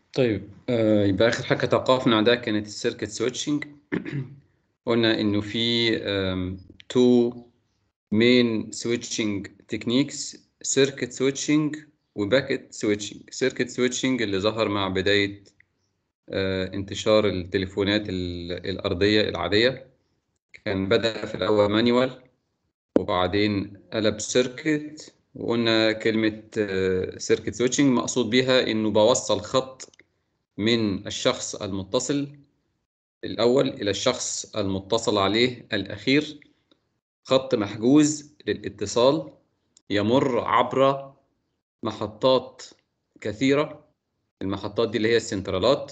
طيب آه، يبقى آخر حاجة توقفنا عندها كانت السيركت سويتشنج قلنا إنه في تو مين سويتشنج تكنيكس سيركت سويتشنج وباكت سويتشنج سيركت سويتشنج اللي ظهر مع بداية آه، انتشار التليفونات ال- الأرضية العادية كان بدأ في الأول مانيوال وبعدين قلب سيركت وقلنا كلمة سيركت سويتشنج مقصود بيها إنه بوصل خط من الشخص المتصل الأول إلى الشخص المتصل عليه الأخير خط محجوز للاتصال يمر عبر محطات كثيرة المحطات دي اللي هي السنترالات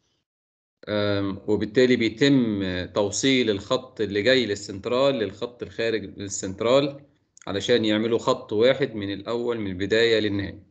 أم، وبالتالي بيتم توصيل الخط اللي جاي للسنترال للخط الخارج للسنترال علشان يعملوا خط واحد من الأول من البداية للنهاية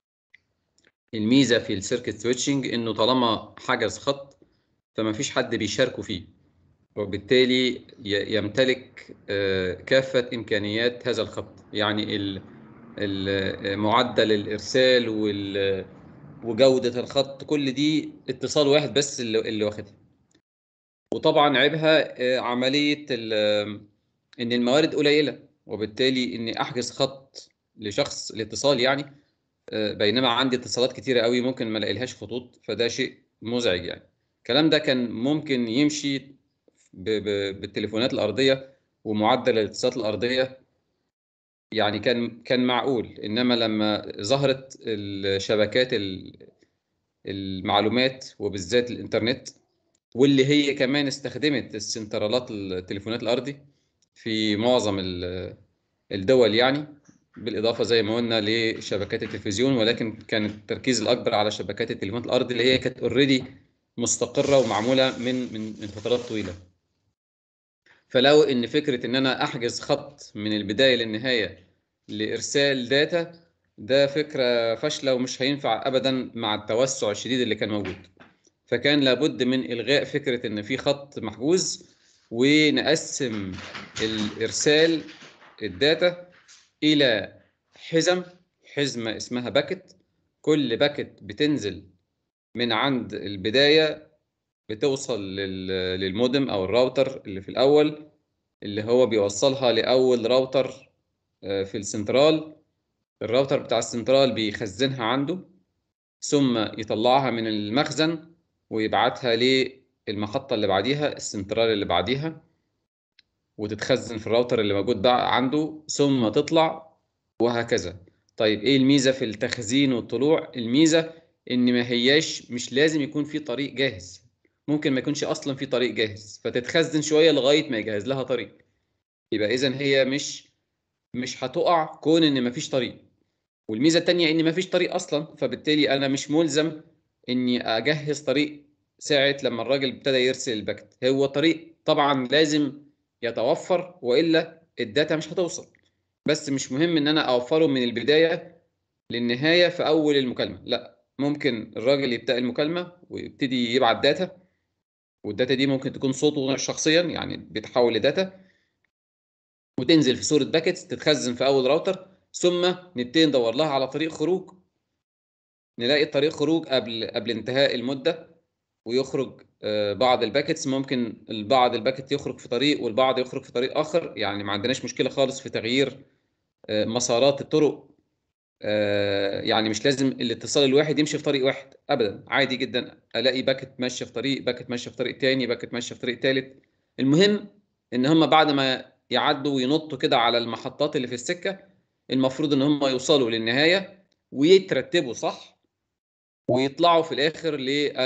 الميزة في السيركت سويتشنج إنه طالما حجز خط فما فيش حد بيشاركه فيه وبالتالي ي- يمتلك آه، كافة إمكانيات هذا الخط يعني ال- ال- معدل الإرسال وال- وجودة الخط كل دي اتصال واحد بس اللي اللي واخدها وطبعا عيبها آه، عملية ال- إن الموارد قليلة وبالتالي إني أحجز خط لشخص الاتصال يعني آه، بينما عندي اتصالات كتيرة قوي ممكن ما الاقيلهاش خطوط فده شيء مزعج يعني الكلام ده كان ممكن يمشي ب- ب- بالتليفونات الأرضية ومعدل الاتصالات الأرضية يعني كان كان معقول إنما لما ظهرت الشبكات ال- المعلومات وبالذات الإنترنت واللي هي كمان استخدمت السنترالات التليفونات الأرضي في معظم ال- الدول يعني بالإضافة زي ما قلنا لشبكات التلفزيون ولكن كان التركيز الأكبر على شبكات التليفونات الأرضي اللي هي كانت اوريدي مستقرة ومعمولة من من من فترات طويلة فلو ان فكره ان انا احجز خط من البدايه للنهايه لارسال داتا ده فكره فاشله ومش هينفع ابدا مع التوسع الشديد اللي كان موجود فكان لابد من الغاء فكره ان في خط محجوز ونقسم الارسال الداتا الى حزم حزمه اسمها باكت كل باكت بتنزل من عند البدايه بتوصل لل- للمودم او الراوتر اللي في الاول اللي هو بيوصلها لاول راوتر آه، في السنترال الراوتر بتاع السنترال بيخزنها عنده ثم يطلعها من المخزن ويبعتها للمحطة اللي بعديها السنترال اللي بعديها وتتخزن في الراوتر اللي موجود بقى عنده ثم تطلع وهكذا طيب ايه الميزة في التخزين والطلوع الميزة ان ما هياش مش لازم يكون في طريق جاهز ممكن ما يكونش اصلا في طريق جاهز فتتخزن شوية لغاية ما يجهز لها طريق يبقى اذا هي مش مش هتقع كون ان مفيش طريق والميزه التانية ان مفيش طريق اصلا فبالتالي انا مش ملزم اني اجهز طريق ساعه لما الراجل ابتدى يرسل الباكت هو طريق طبعا لازم يتوفر والا الداتا مش هتوصل بس مش مهم ان انا اوفره من البدايه للنهايه في اول المكالمه لا ممكن الراجل يبدا المكالمه ويبتدي يبعت داتا والداتا دي ممكن تكون صوته شخصيا يعني بيتحول لداتا وتنزل في صورة باكيتس تتخزن في أول راوتر ثم نبتدي ندور لها على طريق خروج نلاقي طريق خروج قبل قبل انتهاء المدة ويخرج آه، بعض الباكيتس ممكن البعض الباكيت يخرج في طريق والبعض يخرج في طريق آخر يعني ما عندناش مشكلة خالص في تغيير آه، مسارات الطرق آه، يعني مش لازم الاتصال الواحد يمشي في طريق واحد ابدا عادي جدا الاقي باكت ماشيه في طريق باكت ماشيه في طريق تاني باكت ماشيه في طريق تالت المهم ان هم بعد ما يعدوا وينطوا كده على المحطات اللي في السكه المفروض ان هم يوصلوا للنهايه ويترتبوا صح ويطلعوا في الاخر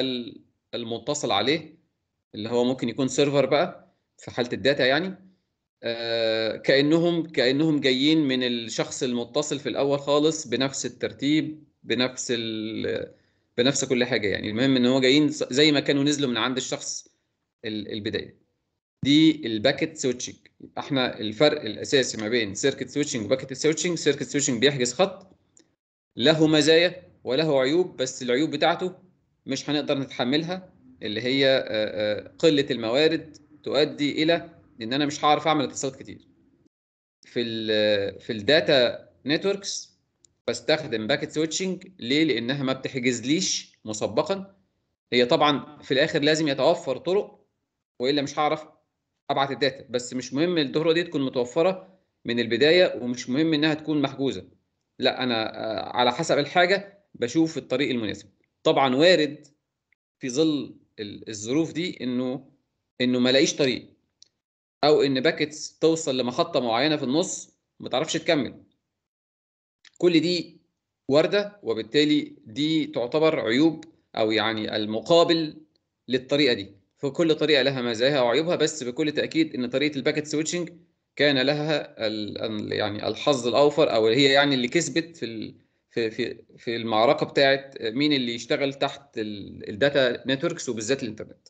للمتصل عليه اللي هو ممكن يكون سيرفر بقى في حاله الداتا يعني آه، كانهم كانهم جايين من الشخص المتصل في الاول خالص بنفس الترتيب بنفس ال... بنفس كل حاجه يعني المهم ان هو جايين زي ما كانوا نزلوا من عند الشخص ال- البدايه دي الباكت سويتشنج احنا الفرق الاساسي ما بين سيركت سويتشنج وباكت سويتشنج سيركت سويتشنج بيحجز خط له مزايا وله عيوب بس العيوب بتاعته مش هنقدر نتحملها اللي هي آه، آه، قله الموارد تؤدي الى ان انا مش هعرف اعمل اتصالات كتير في ال في الداتا نتوركس بستخدم باكت سويتشنج ليه لانها ما بتحجزليش مسبقا هي طبعا في الاخر لازم يتوفر طرق والا مش هعرف ابعت الداتا بس مش مهم الطرق دي تكون متوفره من البدايه ومش مهم انها تكون محجوزه لا انا على حسب الحاجه بشوف الطريق المناسب طبعا وارد في ظل الظروف دي انه انه ما الاقيش طريق او ان باكتس توصل لمحطه معينه في النص ما تعرفش تكمل كل دي وارده وبالتالي دي تعتبر عيوب او يعني المقابل للطريقه دي فكل طريقه لها مزاياها وعيوبها بس بكل تاكيد ان طريقه الباكت سويتشنج كان لها يعني الحظ الاوفر او هي يعني اللي كسبت في في في في المعركه بتاعت مين اللي يشتغل تحت الداتا نتوركس وبالذات الانترنت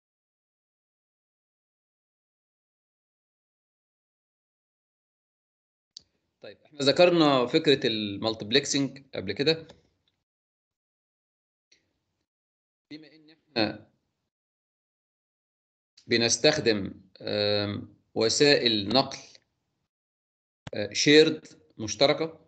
طيب احنا ذكرنا فكره المالتيبلكسنج قبل كده بما ان احنا بنستخدم وسائل نقل شيرد مشتركه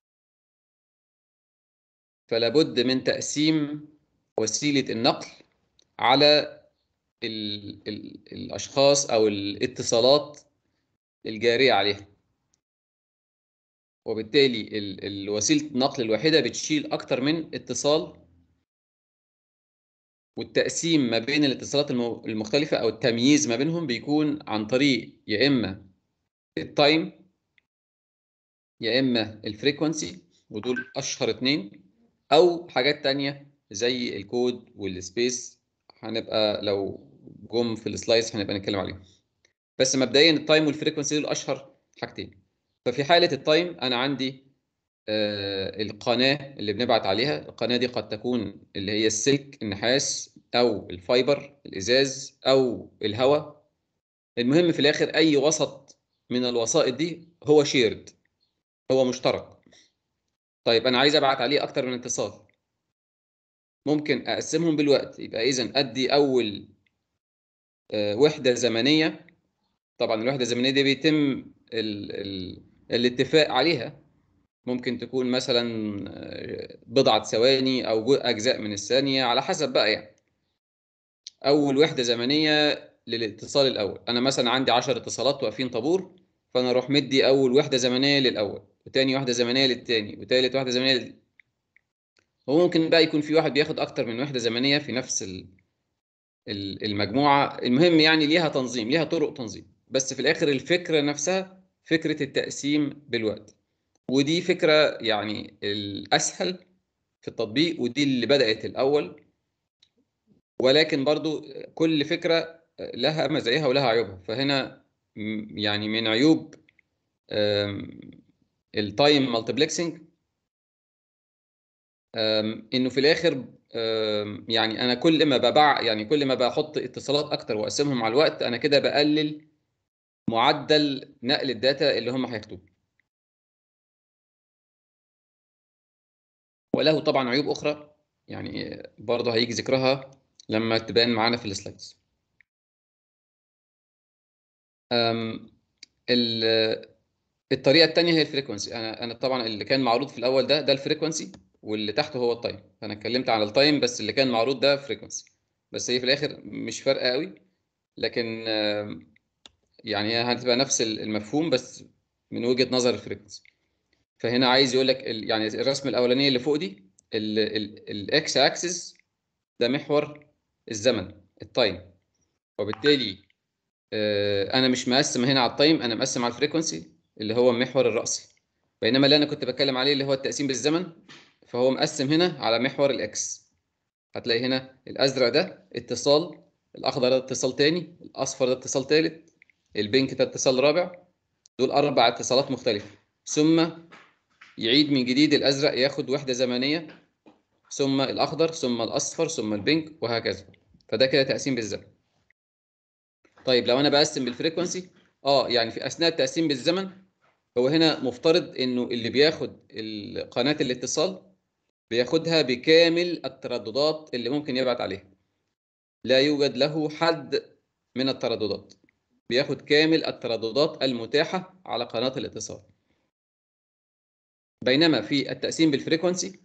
فلا بد من تقسيم وسيله النقل على ال ال الاشخاص او الاتصالات الجاريه عليها وبالتالي الوسيله النقل الواحده بتشيل اكتر من اتصال والتقسيم ما بين الاتصالات المختلفة أو التمييز ما بينهم بيكون عن طريق يا إما التايم يا إما الفريكونسي ودول أشهر اتنين أو حاجات تانية زي الكود والسبيس هنبقى لو جم في السلايدز هنبقى نتكلم عليهم بس مبدئيا التايم والفريكونسي دول أشهر حاجتين ففي حالة التايم أنا عندي القناة اللي بنبعت عليها القناة دي قد تكون اللي هي السلك النحاس أو الفايبر الإزاز أو الهواء المهم في الآخر أي وسط من الوسائط دي هو شيرد هو مشترك طيب أنا عايز أبعت عليه أكتر من اتصال ممكن أقسمهم بالوقت يبقى إذا أدي أول وحدة زمنية طبعا الوحدة الزمنية دي بيتم ال ال الاتفاق عليها ممكن تكون مثلا بضعة ثواني أو أجزاء من الثانية على حسب بقى يعني أول وحدة زمنية للاتصال الأول أنا مثلا عندي 10 اتصالات واقفين طابور فأنا أروح مدي أول وحدة زمنية للأول وتاني وحدة زمنية للتاني وتالت وحدة زمنية لل... وممكن بقى يكون في واحد بياخد أكتر من وحدة زمنية في نفس المجموعة المهم يعني ليها تنظيم ليها طرق تنظيم بس في الآخر الفكرة نفسها فكرة التقسيم بالوقت ودي فكرة يعني الأسهل في التطبيق ودي اللي بدأت الأول ولكن برضو كل فكرة لها مزاياها ولها عيوبها فهنا يعني من عيوب التايم مالتيبلكسنج انه في الاخر يعني انا كل ما ببع يعني كل ما بحط اتصالات اكتر واقسمهم على الوقت انا كده بقلل معدل نقل الداتا اللي هم هياخدوه وله طبعا عيوب اخرى يعني برضه هيجي ذكرها لما تبان معانا في السلايدز الطريقه الثانيه هي الفريكونسي انا انا طبعا اللي كان معروض في الاول ده ده الفريكونسي واللي تحته هو التايم انا اتكلمت عن التايم بس اللي كان معروض ده فريكونسي بس هي في الاخر مش فارقه قوي لكن يعني هتبقى نفس المفهوم بس من وجهه نظر الفريكونسي فهنا عايز يقول لك يعني الرسمه الاولانيه اللي فوق دي الاكس اكسس ده محور الزمن التايم وبالتالي انا مش مقسم هنا على التايم انا مقسم على الفريكونسي اللي هو المحور الرأسي بينما اللي انا كنت بتكلم عليه اللي هو التقسيم بالزمن فهو مقسم هنا على محور الاكس هتلاقي هنا الازرق ده اتصال الاخضر ده اتصال تاني الاصفر ده اتصال تالت البينك ده اتصال رابع دول اربع اتصالات مختلفه ثم يعيد من جديد الازرق ياخد وحده زمنيه ثم الاخضر ثم الاصفر ثم البينك وهكذا فده كده تقسيم بالزمن طيب لو انا بقسم بالفريكونسي اه يعني في اثناء التقسيم بالزمن هو هنا مفترض انه اللي بياخد قناه الاتصال بياخدها بكامل الترددات اللي ممكن يبعت عليها لا يوجد له حد من الترددات بياخد كامل الترددات المتاحه على قناه الاتصال بينما في التقسيم بالفريكونسي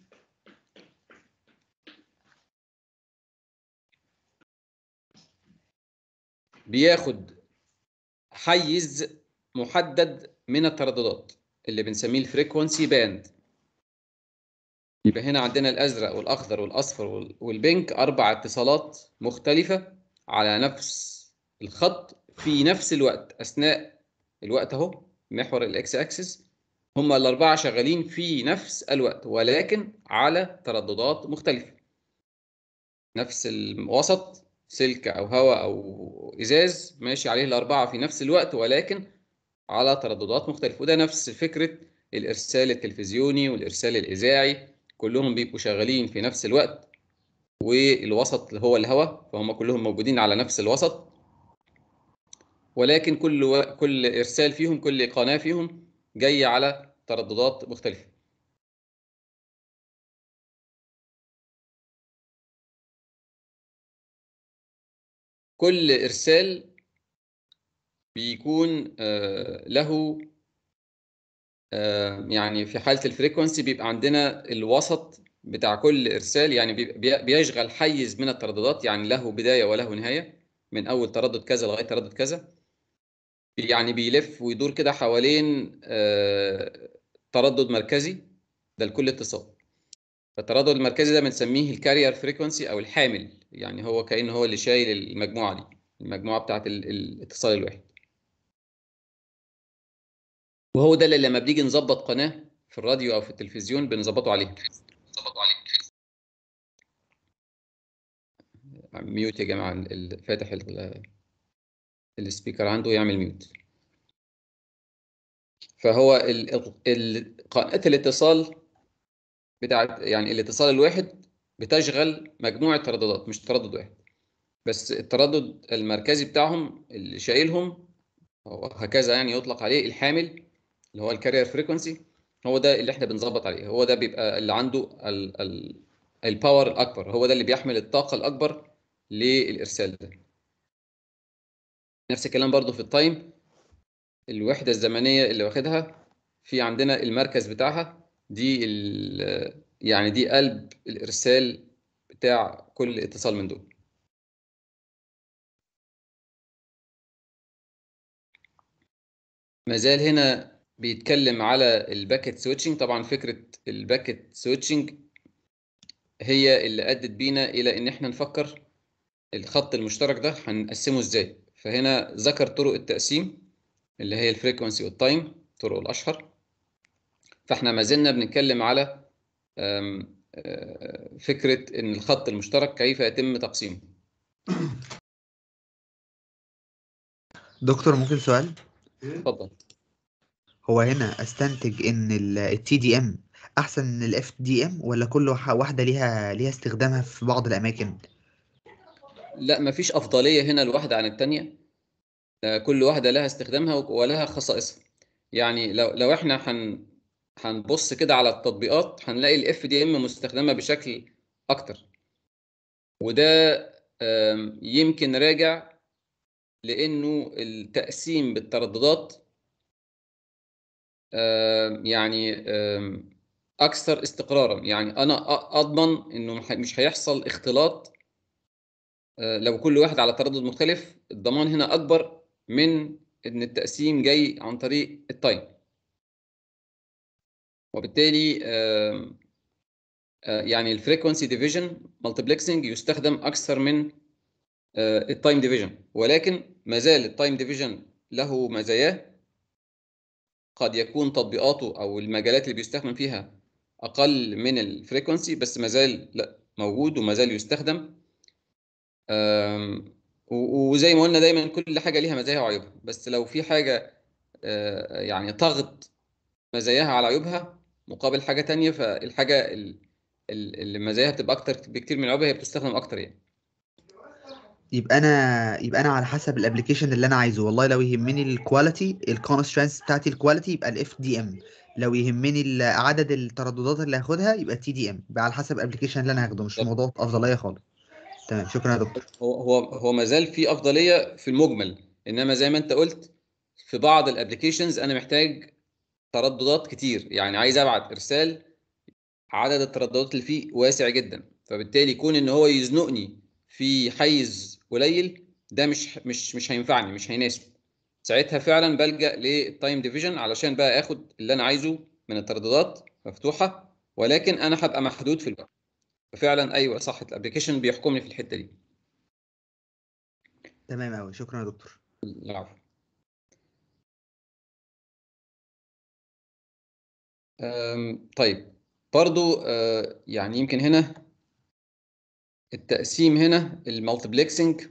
بياخد حيز محدد من الترددات اللي بنسميه الفريكونسي باند يبقى هنا عندنا الازرق والاخضر والاصفر وال- والبينك اربع اتصالات مختلفه على نفس الخط في نفس الوقت اثناء الوقت اهو محور الاكس اكسس هم الاربعه شغالين في نفس الوقت ولكن على ترددات مختلفه نفس الوسط سلك او هواء او ازاز ماشي عليه الاربعه في نفس الوقت ولكن على ترددات مختلفه وده نفس فكره الارسال التلفزيوني والارسال الاذاعي كلهم بيبقوا شغالين في نفس الوقت والوسط هو الهواء فهم كلهم موجودين على نفس الوسط ولكن كل و... كل ارسال فيهم كل قناه فيهم جايه على ترددات مختلفه كل ارسال بيكون آه، له آه، يعني في حاله الفريكونسي بيبقى عندنا الوسط بتاع كل ارسال يعني بيبقى- بي- بيشغل حيز من الترددات يعني له بدايه وله نهايه من اول تردد كذا لغايه تردد كذا يعني بيلف ويدور كده حوالين آه، تردد مركزي ده لكل اتصال فالتردد المركزي ده بنسميه الكارير فريكونسي او الحامل يعني هو كأنه هو اللي شايل المجموعه دي المجموعه بتاعت ال- الاتصال الواحد وهو ده اللي لما بنيجي نظبط قناه في الراديو او في التلفزيون بنظبطه عليه ميوت يا جماعه ال- فاتح ال- السبيكر عنده يعمل ميوت فهو ال- ال- قناه الاتصال بتاعت يعني الاتصال الواحد بتشغل مجموعه ترددات مش تردد واحد بس التردد المركزي بتاعهم اللي شايلهم هو هكذا يعني يطلق عليه الحامل اللي هو الكارير فريكونسي هو ده اللي احنا بنظبط عليه هو ده بيبقى اللي عنده ال ال الباور الاكبر هو ده اللي بيحمل الطاقه الاكبر للارسال ده نفس الكلام برضو في التايم الوحده الزمنيه اللي واخدها في عندنا المركز بتاعها دي ال- يعني دي قلب الارسال بتاع كل اتصال من دول مازال هنا بيتكلم على الباكت سويتشنج طبعا فكره الباكت سويتشنج هي اللي ادت بينا الى ان احنا نفكر الخط المشترك ده هنقسمه ازاي فهنا ذكر طرق التقسيم اللي هي الفريكونسي والتايم الطرق الاشهر فاحنا ما زلنا بنتكلم على أم، أه، فكره ان الخط المشترك كيف يتم تقسيمه دكتور ممكن سؤال اتفضل هو هنا استنتج ان التي دي ام احسن من الاف دي ام ولا كل وح- واحده ليها ليها استخدامها في بعض الاماكن لا مفيش افضليه هنا الواحده عن الثانيه كل واحده لها استخدامها ولها خصائصها يعني لو لو احنا هن هنبص كده على التطبيقات هنلاقي الاف دي ام مستخدمه بشكل اكتر وده آم، يمكن راجع لانه التقسيم بالترددات آم، يعني آم، اكثر استقرارا يعني انا أ- اضمن انه مح- مش هيحصل اختلاط آه، لو كل واحد على تردد مختلف الضمان هنا اكبر من ان التقسيم جاي عن طريق التايم وبالتالي آم، آه، يعني الفريكونسي ديفيجن مالتيبلكسنج يستخدم اكثر من التايم ديفيجن ولكن ما زال التايم ديفيجن له مزاياه قد يكون تطبيقاته او المجالات اللي بيستخدم فيها اقل من الفريكونسي بس ما زال لا موجود وما زال يستخدم آم، و- وزي ما قلنا دايما كل حاجه ليها مزايا وعيوبها بس لو في حاجه آه، يعني طغت مزاياها على عيوبها مقابل حاجه تانية فالحاجه ال- ال- اللي مزاياها بتبقى اكتر بكتير من عيوبها هي بتستخدم اكتر يعني يبقى انا يبقى انا على حسب الابلكيشن اللي انا عايزه والله لو يهمني الكواليتي الكونسترانس بتاعتي الكواليتي يبقى الاف دي ام لو يهمني ال- عدد الترددات اللي هاخدها يبقى تي دي ام يبقى على حسب الابلكيشن اللي انا هاخده مش بالظبط. موضوع افضليه خالص تمام شكرا يا دكتور هو هو هو ما زال في افضليه في المجمل انما زي ما انت قلت في بعض الابلكيشنز انا محتاج ترددات كتير يعني عايز ابعت ارسال عدد الترددات اللي فيه واسع جدا فبالتالي يكون ان هو يزنقني في حيز قليل ده مش مش مش هينفعني مش هيناسب ساعتها فعلا بلجأ للتايم ديفيجن علشان بقى اخد اللي انا عايزه من الترددات مفتوحه ولكن انا هبقى محدود في الوقت ففعلا ايوه صح الابلكيشن بيحكمني في الحته دي تمام قوي شكرا يا دكتور العفو أم، طيب برضو آه، يعني يمكن هنا التقسيم هنا المالتيبلكسنج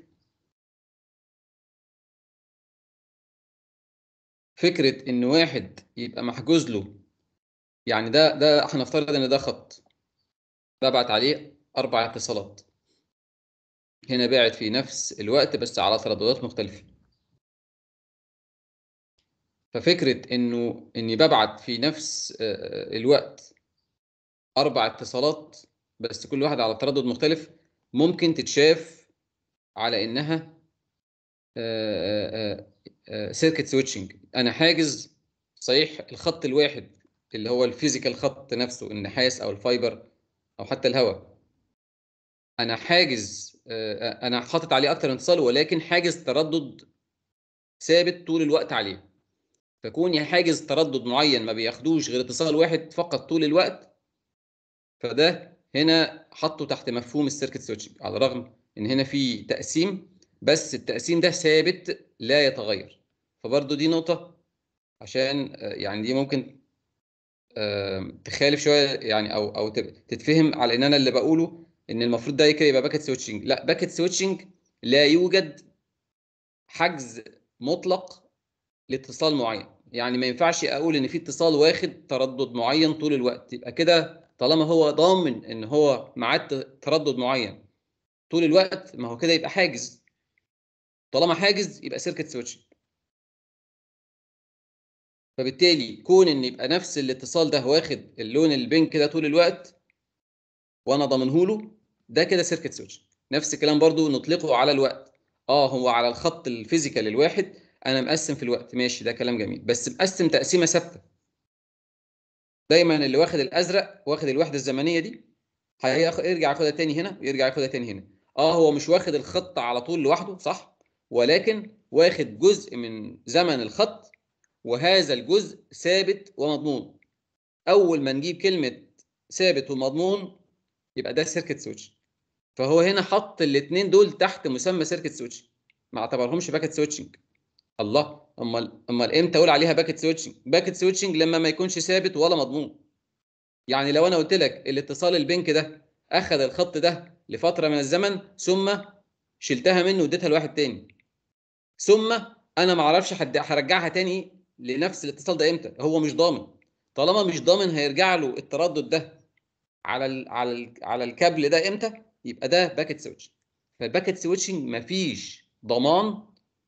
فكرة إن واحد يبقى محجوز له يعني ده ده هنفترض إن ده خط ببعت عليه أربع اتصالات هنا باعت في نفس الوقت بس على ترددات مختلفة ففكرة إنه إني ببعت في نفس آه، الوقت أربع اتصالات بس كل واحد على تردد مختلف ممكن تتشاف على إنها سيركت سويتشنج أنا حاجز صحيح الخط الواحد اللي هو الفيزيكال خط نفسه النحاس أو الفايبر أو حتى الهواء أنا حاجز آه، أنا حاطط عليه أكتر من اتصال ولكن حاجز تردد ثابت طول الوقت عليه فكوني حاجز تردد معين ما بياخدوش غير اتصال واحد فقط طول الوقت فده هنا حطه تحت مفهوم السيركت سويتشنج على الرغم ان هنا في تقسيم بس التقسيم ده ثابت لا يتغير فبرضو دي نقطة عشان آه، يعني دي ممكن آه، تخالف شوية يعني او او تب- تتفهم على ان انا اللي بقوله ان المفروض ده كده يبقى باكت سويتشنج لا باكت سويتشنج لا يوجد حجز مطلق لاتصال معين يعني ما ينفعش اقول ان في اتصال واخد تردد معين طول الوقت يبقى كده طالما هو ضامن ان هو معاه ت- تردد معين طول الوقت ما هو كده يبقى حاجز طالما حاجز يبقى سيركت سويتش فبالتالي كون ان يبقى نفس الاتصال ده واخد اللون البينك كده طول الوقت وانا ضامنه له ده كده سيركت سويتش نفس الكلام برضو نطلقه على الوقت اه هو على الخط الفيزيكال الواحد انا مقسم في الوقت ماشي ده كلام جميل بس مقسم تقسيمه ثابته دايما اللي واخد الازرق واخد الوحده الزمنيه دي هياخ- يرجع ياخدها تاني هنا ويرجع ياخدها تاني هنا اه هو مش واخد الخط على طول لوحده صح ولكن واخد جزء من زمن الخط وهذا الجزء ثابت ومضمون اول ما نجيب كلمه ثابت ومضمون يبقى ده سيركت سويتش فهو هنا حط الاثنين دول تحت مسمى سيركت سويتش ما اعتبرهمش باكت سويتشنج الله امال امال امتى اقول عليها باكت سويتشنج باكت سويتشنج لما ما يكونش ثابت ولا مضمون يعني لو انا قلت لك الاتصال البنك ده اخذ الخط ده لفتره من الزمن ثم شلتها منه واديتها لواحد تاني ثم انا ما اعرفش حد هرجعها تاني لنفس الاتصال ده امتى هو مش ضامن طالما مش ضامن هيرجع له التردد ده على ال على ال على الكابل ده امتى يبقى ده باكت سويتش فالباكت سويتشنج مفيش ضمان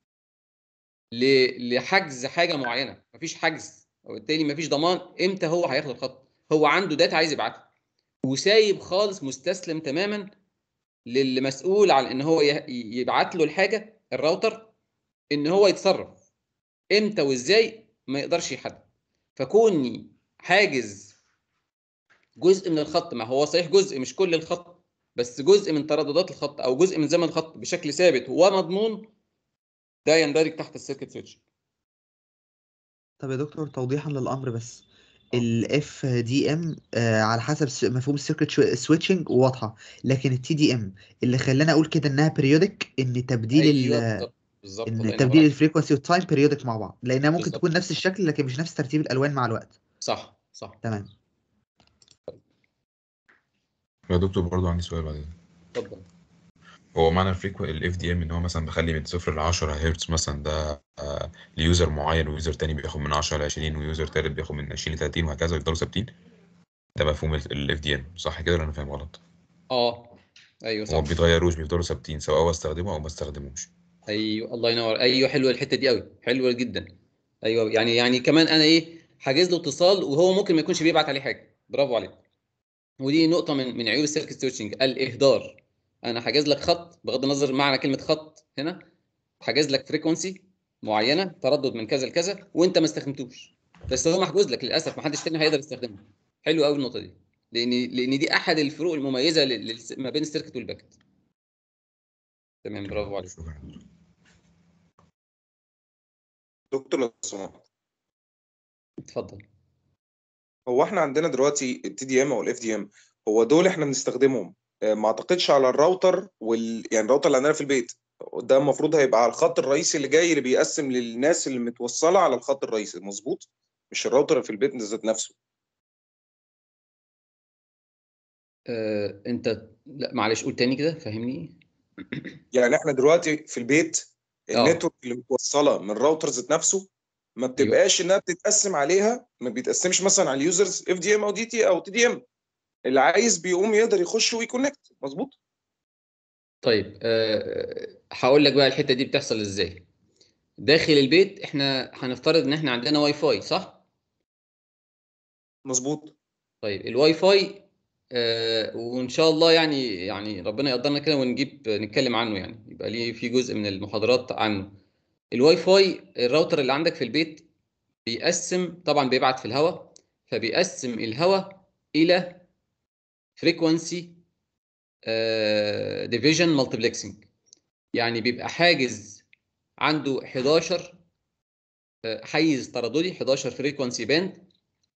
ل- لحجز حاجه معينه مفيش حجز وبالتالي مفيش ضمان امتى هو هياخد الخط هو عنده داتا عايز يبعتها وسايب خالص مستسلم تماما للي مسؤول عن ان هو يه- يبعت له الحاجه الراوتر ان هو يتصرف امتى وازاي ما يقدرش يحدد فكوني حاجز جزء من الخط ما هو صحيح جزء مش كل الخط بس جزء من ترددات الخط او جزء من زمن الخط بشكل ثابت ومضمون ده يندرج تحت السيركت سويتش طب يا دكتور توضيحا للامر بس الاف دي ام على حسب س- مفهوم السيركت سويتشنج واضحه لكن التي دي ام اللي خلاني اقول كده انها بيريودك ان تبديل ال ايوه بالظبط بالظبط الله ان ينور تبديل عليك. الفريكونسي والتايم بيريودك مع بعض لانها ممكن بالظبط. تكون نفس الشكل لكن مش نفس ترتيب الالوان مع الوقت صح صح تمام يا دكتور برضو عندي سؤال بعدين اتفضل هو معنى الفريكوى الاف دي ام ان هو مثلا بخلي من صفر ل 10 هرتز مثلا ده آه، ليوزر معين ويوزر تاني بياخد من 10 ل 20 ويوزر تالت بياخد من 20 ل 30 وهكذا يفضلوا ثابتين ده مفهوم الاف دي ام صح كده ولا انا فاهم غلط؟ اه ايوه هو صح ما بيتغيروش بيفضلوا ثابتين سواء بستخدمه او ما بستخدموش ايوه الله ينور ايوه حلوه الحته دي قوي حلوه جدا ايوه يعني يعني كمان انا ايه حاجز له اتصال وهو ممكن ما يكونش بيبعت عليه حاجه برافو عليك ودي نقطه من من عيوب السيركت سويتشنج الاهدار انا حاجز لك خط بغض النظر معنى كلمه خط هنا حاجز لك فريكونسي معينه تردد من كذا لكذا وانت ما استخدمتوش بس هو محجوز لك للاسف ما حدش تاني هيقدر يستخدمه حلو قوي النقطه دي لان لان دي احد الفروق المميزه لل- لل- ما بين السيركت والباكت تمام برافو عليك شكرا دكتور لو سمحت اتفضل هو احنا عندنا دلوقتي التي دي ام او الاف دي ام هو دول احنا بنستخدمهم آه، ما اعتقدش على الراوتر وال يعني الراوتر اللي عندنا في البيت ده المفروض هيبقى على الخط الرئيسي اللي جاي اللي بيقسم للناس اللي متوصله على الخط الرئيسي مظبوط مش الراوتر اللي في البيت ذات نفسه آه، انت لا معلش قول تاني كده فهمني يعني احنا دلوقتي في البيت آه. النتورك اللي متوصله من الراوتر ذات نفسه ما بتبقاش انها بتتقسم عليها ما بيتقسمش مثلا على اليوزرز اف دي ام او دي تي او تي دي ام اللي عايز بيقوم يقدر يخش ويكونكت مظبوط طيب آه، هقول لك بقى الحته دي بتحصل ازاي داخل البيت احنا هنفترض ان احنا عندنا واي فاي صح مظبوط طيب الواي فاي آه، وان شاء الله يعني يعني ربنا يقدرنا كده ونجيب نتكلم عنه يعني يبقى ليه في جزء من المحاضرات عنه الواي فاي الراوتر اللي عندك في البيت بيقسم طبعا بيبعت في الهواء فبيقسم الهواء الى فريكوانسي ديفيجن مالتيبلكسنج يعني بيبقى حاجز عنده 11 آه، حيز ترددي 11 فريكوانسي باند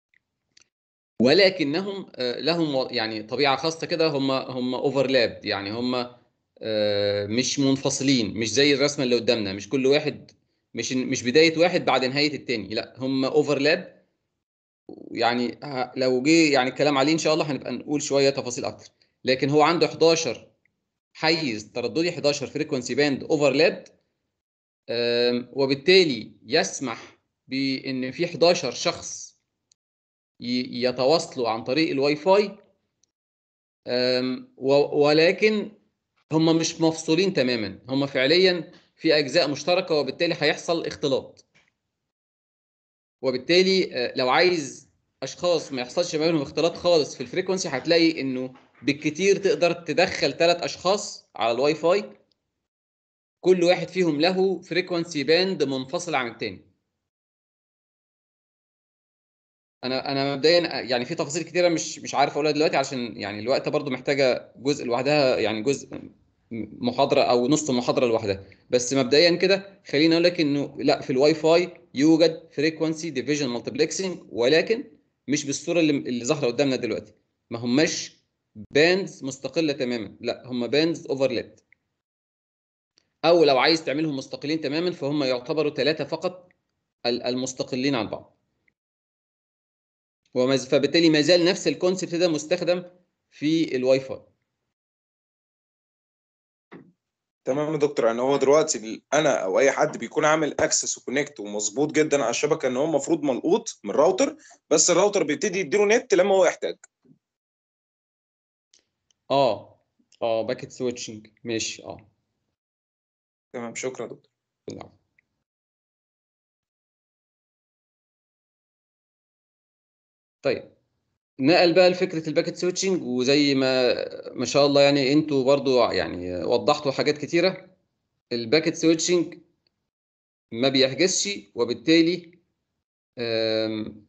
ولكنهم آه، لهم و- يعني طبيعه خاصه كده هم هم اوفرلاب يعني هم آه، مش منفصلين مش زي الرسمه اللي قدامنا مش كل واحد مش مش بدايه واحد بعد نهايه التاني لا هم اوفرلاب يعني ه- لو جه يعني الكلام عليه ان شاء الله هنبقى نقول شويه تفاصيل اكتر لكن هو عنده 11 حيز ترددي 11 فريكونسي باند اوفرلاب وبالتالي يسمح بان في 11 شخص ي- يتواصلوا عن طريق الواي فاي أم، و- ولكن هم مش مفصولين تماما هم فعليا في اجزاء مشتركه وبالتالي هيحصل اختلاط وبالتالي آه، لو عايز اشخاص ما يحصلش ما بينهم اختلاط خالص في الفريكونسي هتلاقي انه بالكتير تقدر تدخل ثلاث اشخاص على الواي فاي كل واحد فيهم له فريكونسي باند منفصل عن التاني انا انا مبدئيا يعني في تفاصيل كتيره مش مش عارف اقولها دلوقتي عشان يعني الوقت برضو محتاجه جزء لوحدها يعني جزء محاضره او نص محاضره لوحدها بس مبدئيا كده خليني اقول لك انه لا في الواي فاي يوجد فريكونسي ديفيجن مالتيبلكسنج ولكن مش بالصوره اللي اللي ظاهره قدامنا دلوقتي ما هماش باندز مستقله تماما لا هم باندز اوفرلاب او لو عايز تعملهم مستقلين تماما فهم يعتبروا ثلاثه فقط ال- المستقلين عن بعض وما ز- فبالتالي ما زال نفس الكونسيبت ده مستخدم في الواي فاي تمام يا دكتور يعني هو دلوقتي ال- انا او اي حد بيكون عامل اكسس وكونكت ومظبوط جدا على الشبكه ان هو المفروض ملقوط من الراوتر بس الراوتر بيبتدي يديله نت لما هو يحتاج اه اه باكيت سويتشنج ماشي اه تمام شكرا يا دكتور العفو. طيب نقل بقى لفكره الباكيت سويتشنج وزي ما ما شاء الله يعني انتوا برضو يعني وضحتوا حاجات كتيره الباكيت سويتشنج ما بيحجزش وبالتالي آم،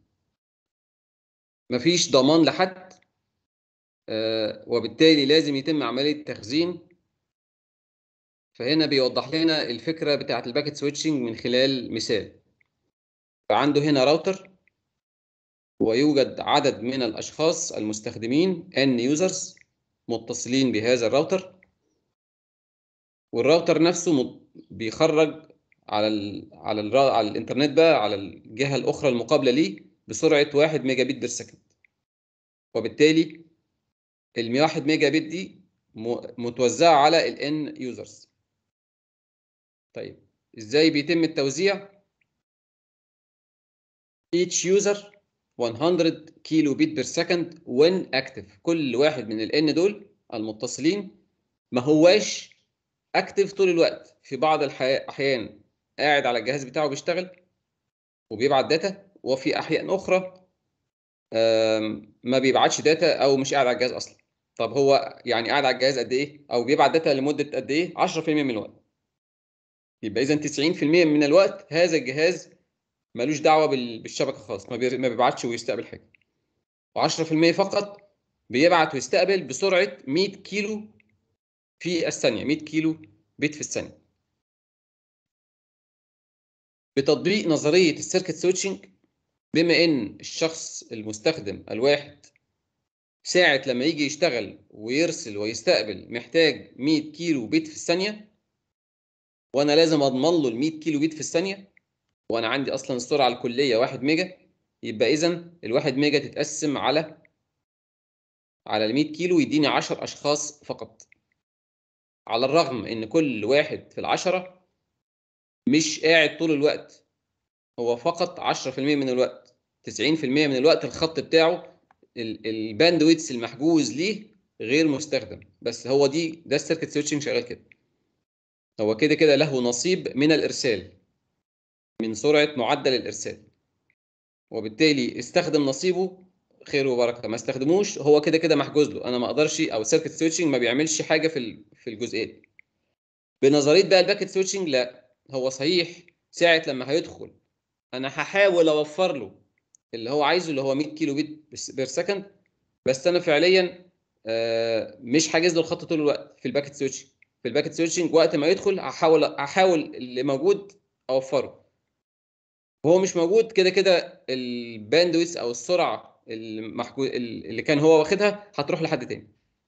مفيش ضمان لحد آه، وبالتالي لازم يتم عمليه تخزين فهنا بيوضح لنا الفكره بتاعه الباكيت سويتشنج من خلال مثال فعنده هنا راوتر ويوجد عدد من الاشخاص المستخدمين ان يوزرز متصلين بهذا الراوتر والراوتر نفسه مت- بيخرج على ال على ال على الانترنت بقى على الجهه الاخرى المقابله ليه بسرعه 1 ميجا بت بير سكند وبالتالي ال 101 ميجا بت دي م- متوزعه على الان يوزرز طيب ازاي بيتم التوزيع each user 100 كيلو بيت بير سكند when active كل واحد من الان دول المتصلين ما هواش اكتف طول الوقت في بعض الاحيان قاعد على الجهاز بتاعه بيشتغل وبيبعت داتا وفي احيان اخرى آم، ما بيبعتش داتا او مش قاعد على الجهاز اصلا طب هو يعني قاعد على الجهاز قد ايه او بيبعت داتا لمده قد ايه 10% من الوقت يبقى اذا 90% من الوقت هذا الجهاز ملوش دعوه بال- بالشبكه خالص ما بي- ما بيبعتش ويستقبل حاجه و10% فقط بيبعت ويستقبل بسرعه 100 كيلو في الثانيه 100 كيلو بيت في الثانيه بتطبيق نظريه السيركت سويتشنج بما ان الشخص المستخدم الواحد ساعة لما يجي يشتغل ويرسل ويستقبل محتاج 100 كيلو بيت في الثانية وانا لازم اضمن له ال 100 كيلو بيت في الثانية وانا عندي اصلا السرعة الكلية 1 ميجا يبقى اذا ال 1 ميجا تتقسم على على ال 100 كيلو يديني 10 اشخاص فقط على الرغم ان كل واحد في العشرة مش قاعد طول الوقت هو فقط 10% من الوقت 90% من الوقت الخط بتاعه ال- الباندويتس المحجوز ليه غير مستخدم بس هو دي ده السيركت سويتشنج شغال كده هو كده كده له نصيب من الارسال من سرعه معدل الارسال وبالتالي استخدم نصيبه خير وبركه ما استخدموش هو كده كده محجوز له انا ما اقدرش او السيركت سويتشنج ما بيعملش حاجه في ال- في الجزئيه دي بنظريه بقى الباكت سويتشنج لا هو صحيح ساعه لما هيدخل انا هحاول اوفر له اللي هو عايزه اللي هو 100 كيلو بيت بس- بير سكند بس انا فعليا آه، مش حاجز له الخط طول الوقت في الباكت سويتشنج في الباكت سويتشنج وقت ما يدخل هحاول هحاول اللي موجود اوفره وهو مش موجود كده كده الباندويث او السرعه المحجو... اللي كان هو واخدها هتروح لحد تاني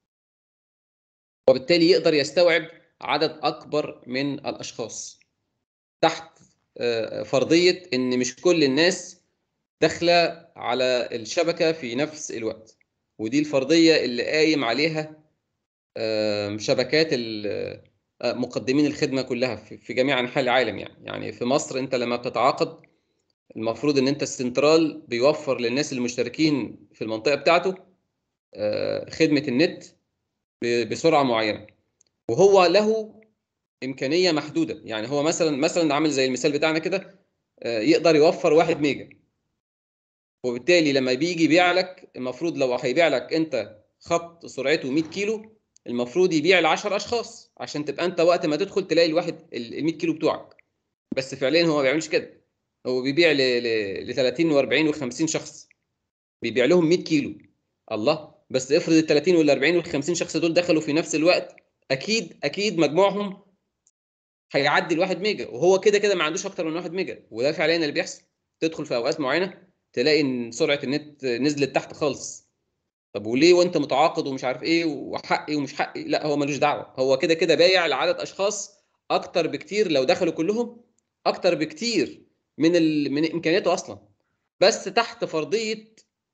وبالتالي يقدر يستوعب عدد اكبر من الاشخاص تحت آه، فرضيه ان مش كل الناس داخله على الشبكه في نفس الوقت ودي الفرضيه اللي قايم عليها آم، شبكات ال- آه، مقدمين الخدمه كلها في في جميع انحاء العالم يعني يعني في مصر انت لما بتتعاقد المفروض ان انت السنترال بيوفر للناس المشتركين في المنطقه بتاعته آه، خدمه النت ب- بسرعه معينه وهو له امكانيه محدوده يعني هو مثلا مثلا عامل زي المثال بتاعنا كده آه، يقدر يوفر 1 ميجا وبالتالي لما بيجي يبيع لك المفروض لو هيبيع لك انت خط سرعته 100 كيلو المفروض يبيع ل 10 اشخاص عشان تبقى انت وقت ما تدخل تلاقي الواحد ال 100 كيلو بتوعك بس فعليا هو ما بيعملش كده هو بيبيع ل ل 30 و40 و50 شخص بيبيع لهم 100 كيلو الله بس افرض ال 30 وال 40 وال 50 شخص دول دخلوا في نفس الوقت اكيد اكيد مجموعهم هيعدي ال 1 ميجا وهو كده كده ما عندوش اكتر من 1 ميجا وده فعليا اللي بيحصل تدخل في اوقات معينه تلاقي ان سرعه النت نزلت تحت خالص طب وليه وانت متعاقد ومش عارف ايه وحقي ومش حقي لا هو ملوش دعوه هو كده كده بايع لعدد اشخاص اكتر بكتير لو دخلوا كلهم اكتر بكتير من ال... من امكانياته اصلا بس تحت فرضيه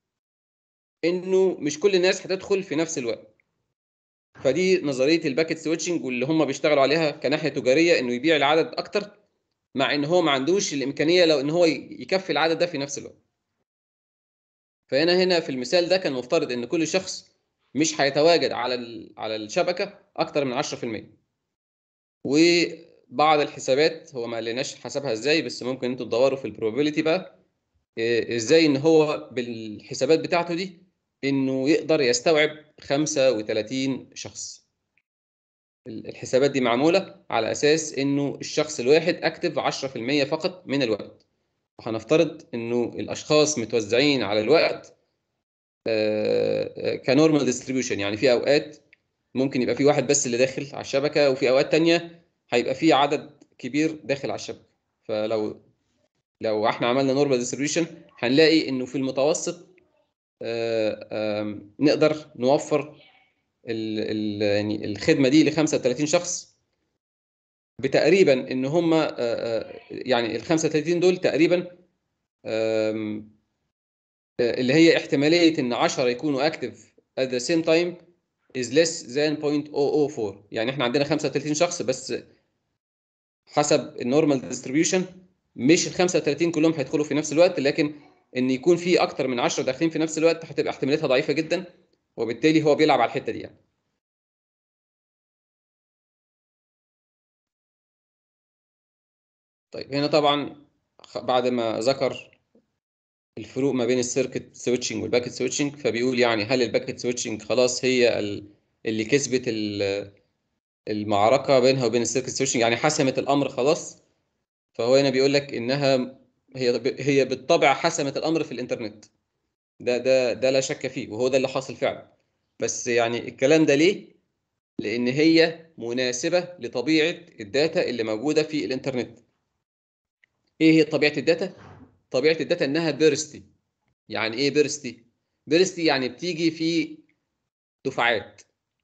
انه مش كل الناس هتدخل في نفس الوقت فدي نظريه الباكت سويتشنج واللي هم بيشتغلوا عليها كناحيه تجاريه انه يبيع لعدد اكتر مع ان هو ما عندوش الامكانيه لو ان هو يكفي العدد ده في نفس الوقت فهنا هنا في المثال ده كان مفترض ان كل شخص مش هيتواجد على ال- على الشبكه اكتر من 10% وبعض الحسابات هو ما قالناش حسبها ازاي بس ممكن انتوا تدوروا في البروبابيلتي بقى إيه، ازاي ان هو بالحسابات بتاعته دي انه يقدر يستوعب 35 شخص ال- الحسابات دي معموله على اساس انه الشخص الواحد اكتف 10% فقط من الوقت وهنفترض انه الاشخاص متوزعين على الوقت كنورمال ديستريبيوشن يعني في اوقات ممكن يبقى في واحد بس اللي داخل على الشبكه وفي اوقات تانية هيبقى في عدد كبير داخل على الشبكه فلو لو احنا عملنا نورمال ديستريبيوشن هنلاقي انه في المتوسط آه، آم، نقدر نوفر ال ال يعني الخدمه دي ل 35 شخص بتقريبا ان هم آه، آه، يعني ال 35 دول تقريبا آم، آه، اللي هي احتماليه ان 10 يكونوا اكتف at the same time is less than 0.004 يعني احنا عندنا 35 شخص بس حسب النورمال ديستريبيوشن مش ال 35 كلهم هيدخلوا في نفس الوقت لكن ان يكون في اكتر من 10 داخلين في نفس الوقت هتبقى احتماليتها ضعيفه جدا وبالتالي هو بيلعب على الحته دي يعني طيب هنا طبعا خ- بعد ما ذكر الفروق ما بين السيركت سويتشنج والباكت سويتشنج فبيقول يعني هل الباكت سويتشنج خلاص هي ال- اللي كسبت ال- المعركه بينها وبين السيركت سويتشنج يعني حسمت الامر خلاص فهو هنا بيقول لك انها هي هي بالطبع حسمت الامر في الانترنت ده ده ده لا شك فيه وهو ده اللي حاصل فعلا بس يعني الكلام ده ليه لان هي مناسبه لطبيعه الداتا اللي موجوده في الانترنت ايه هي طبيعه الداتا طبيعه الداتا انها بيرستي يعني ايه بيرستي بيرستي يعني بتيجي في دفعات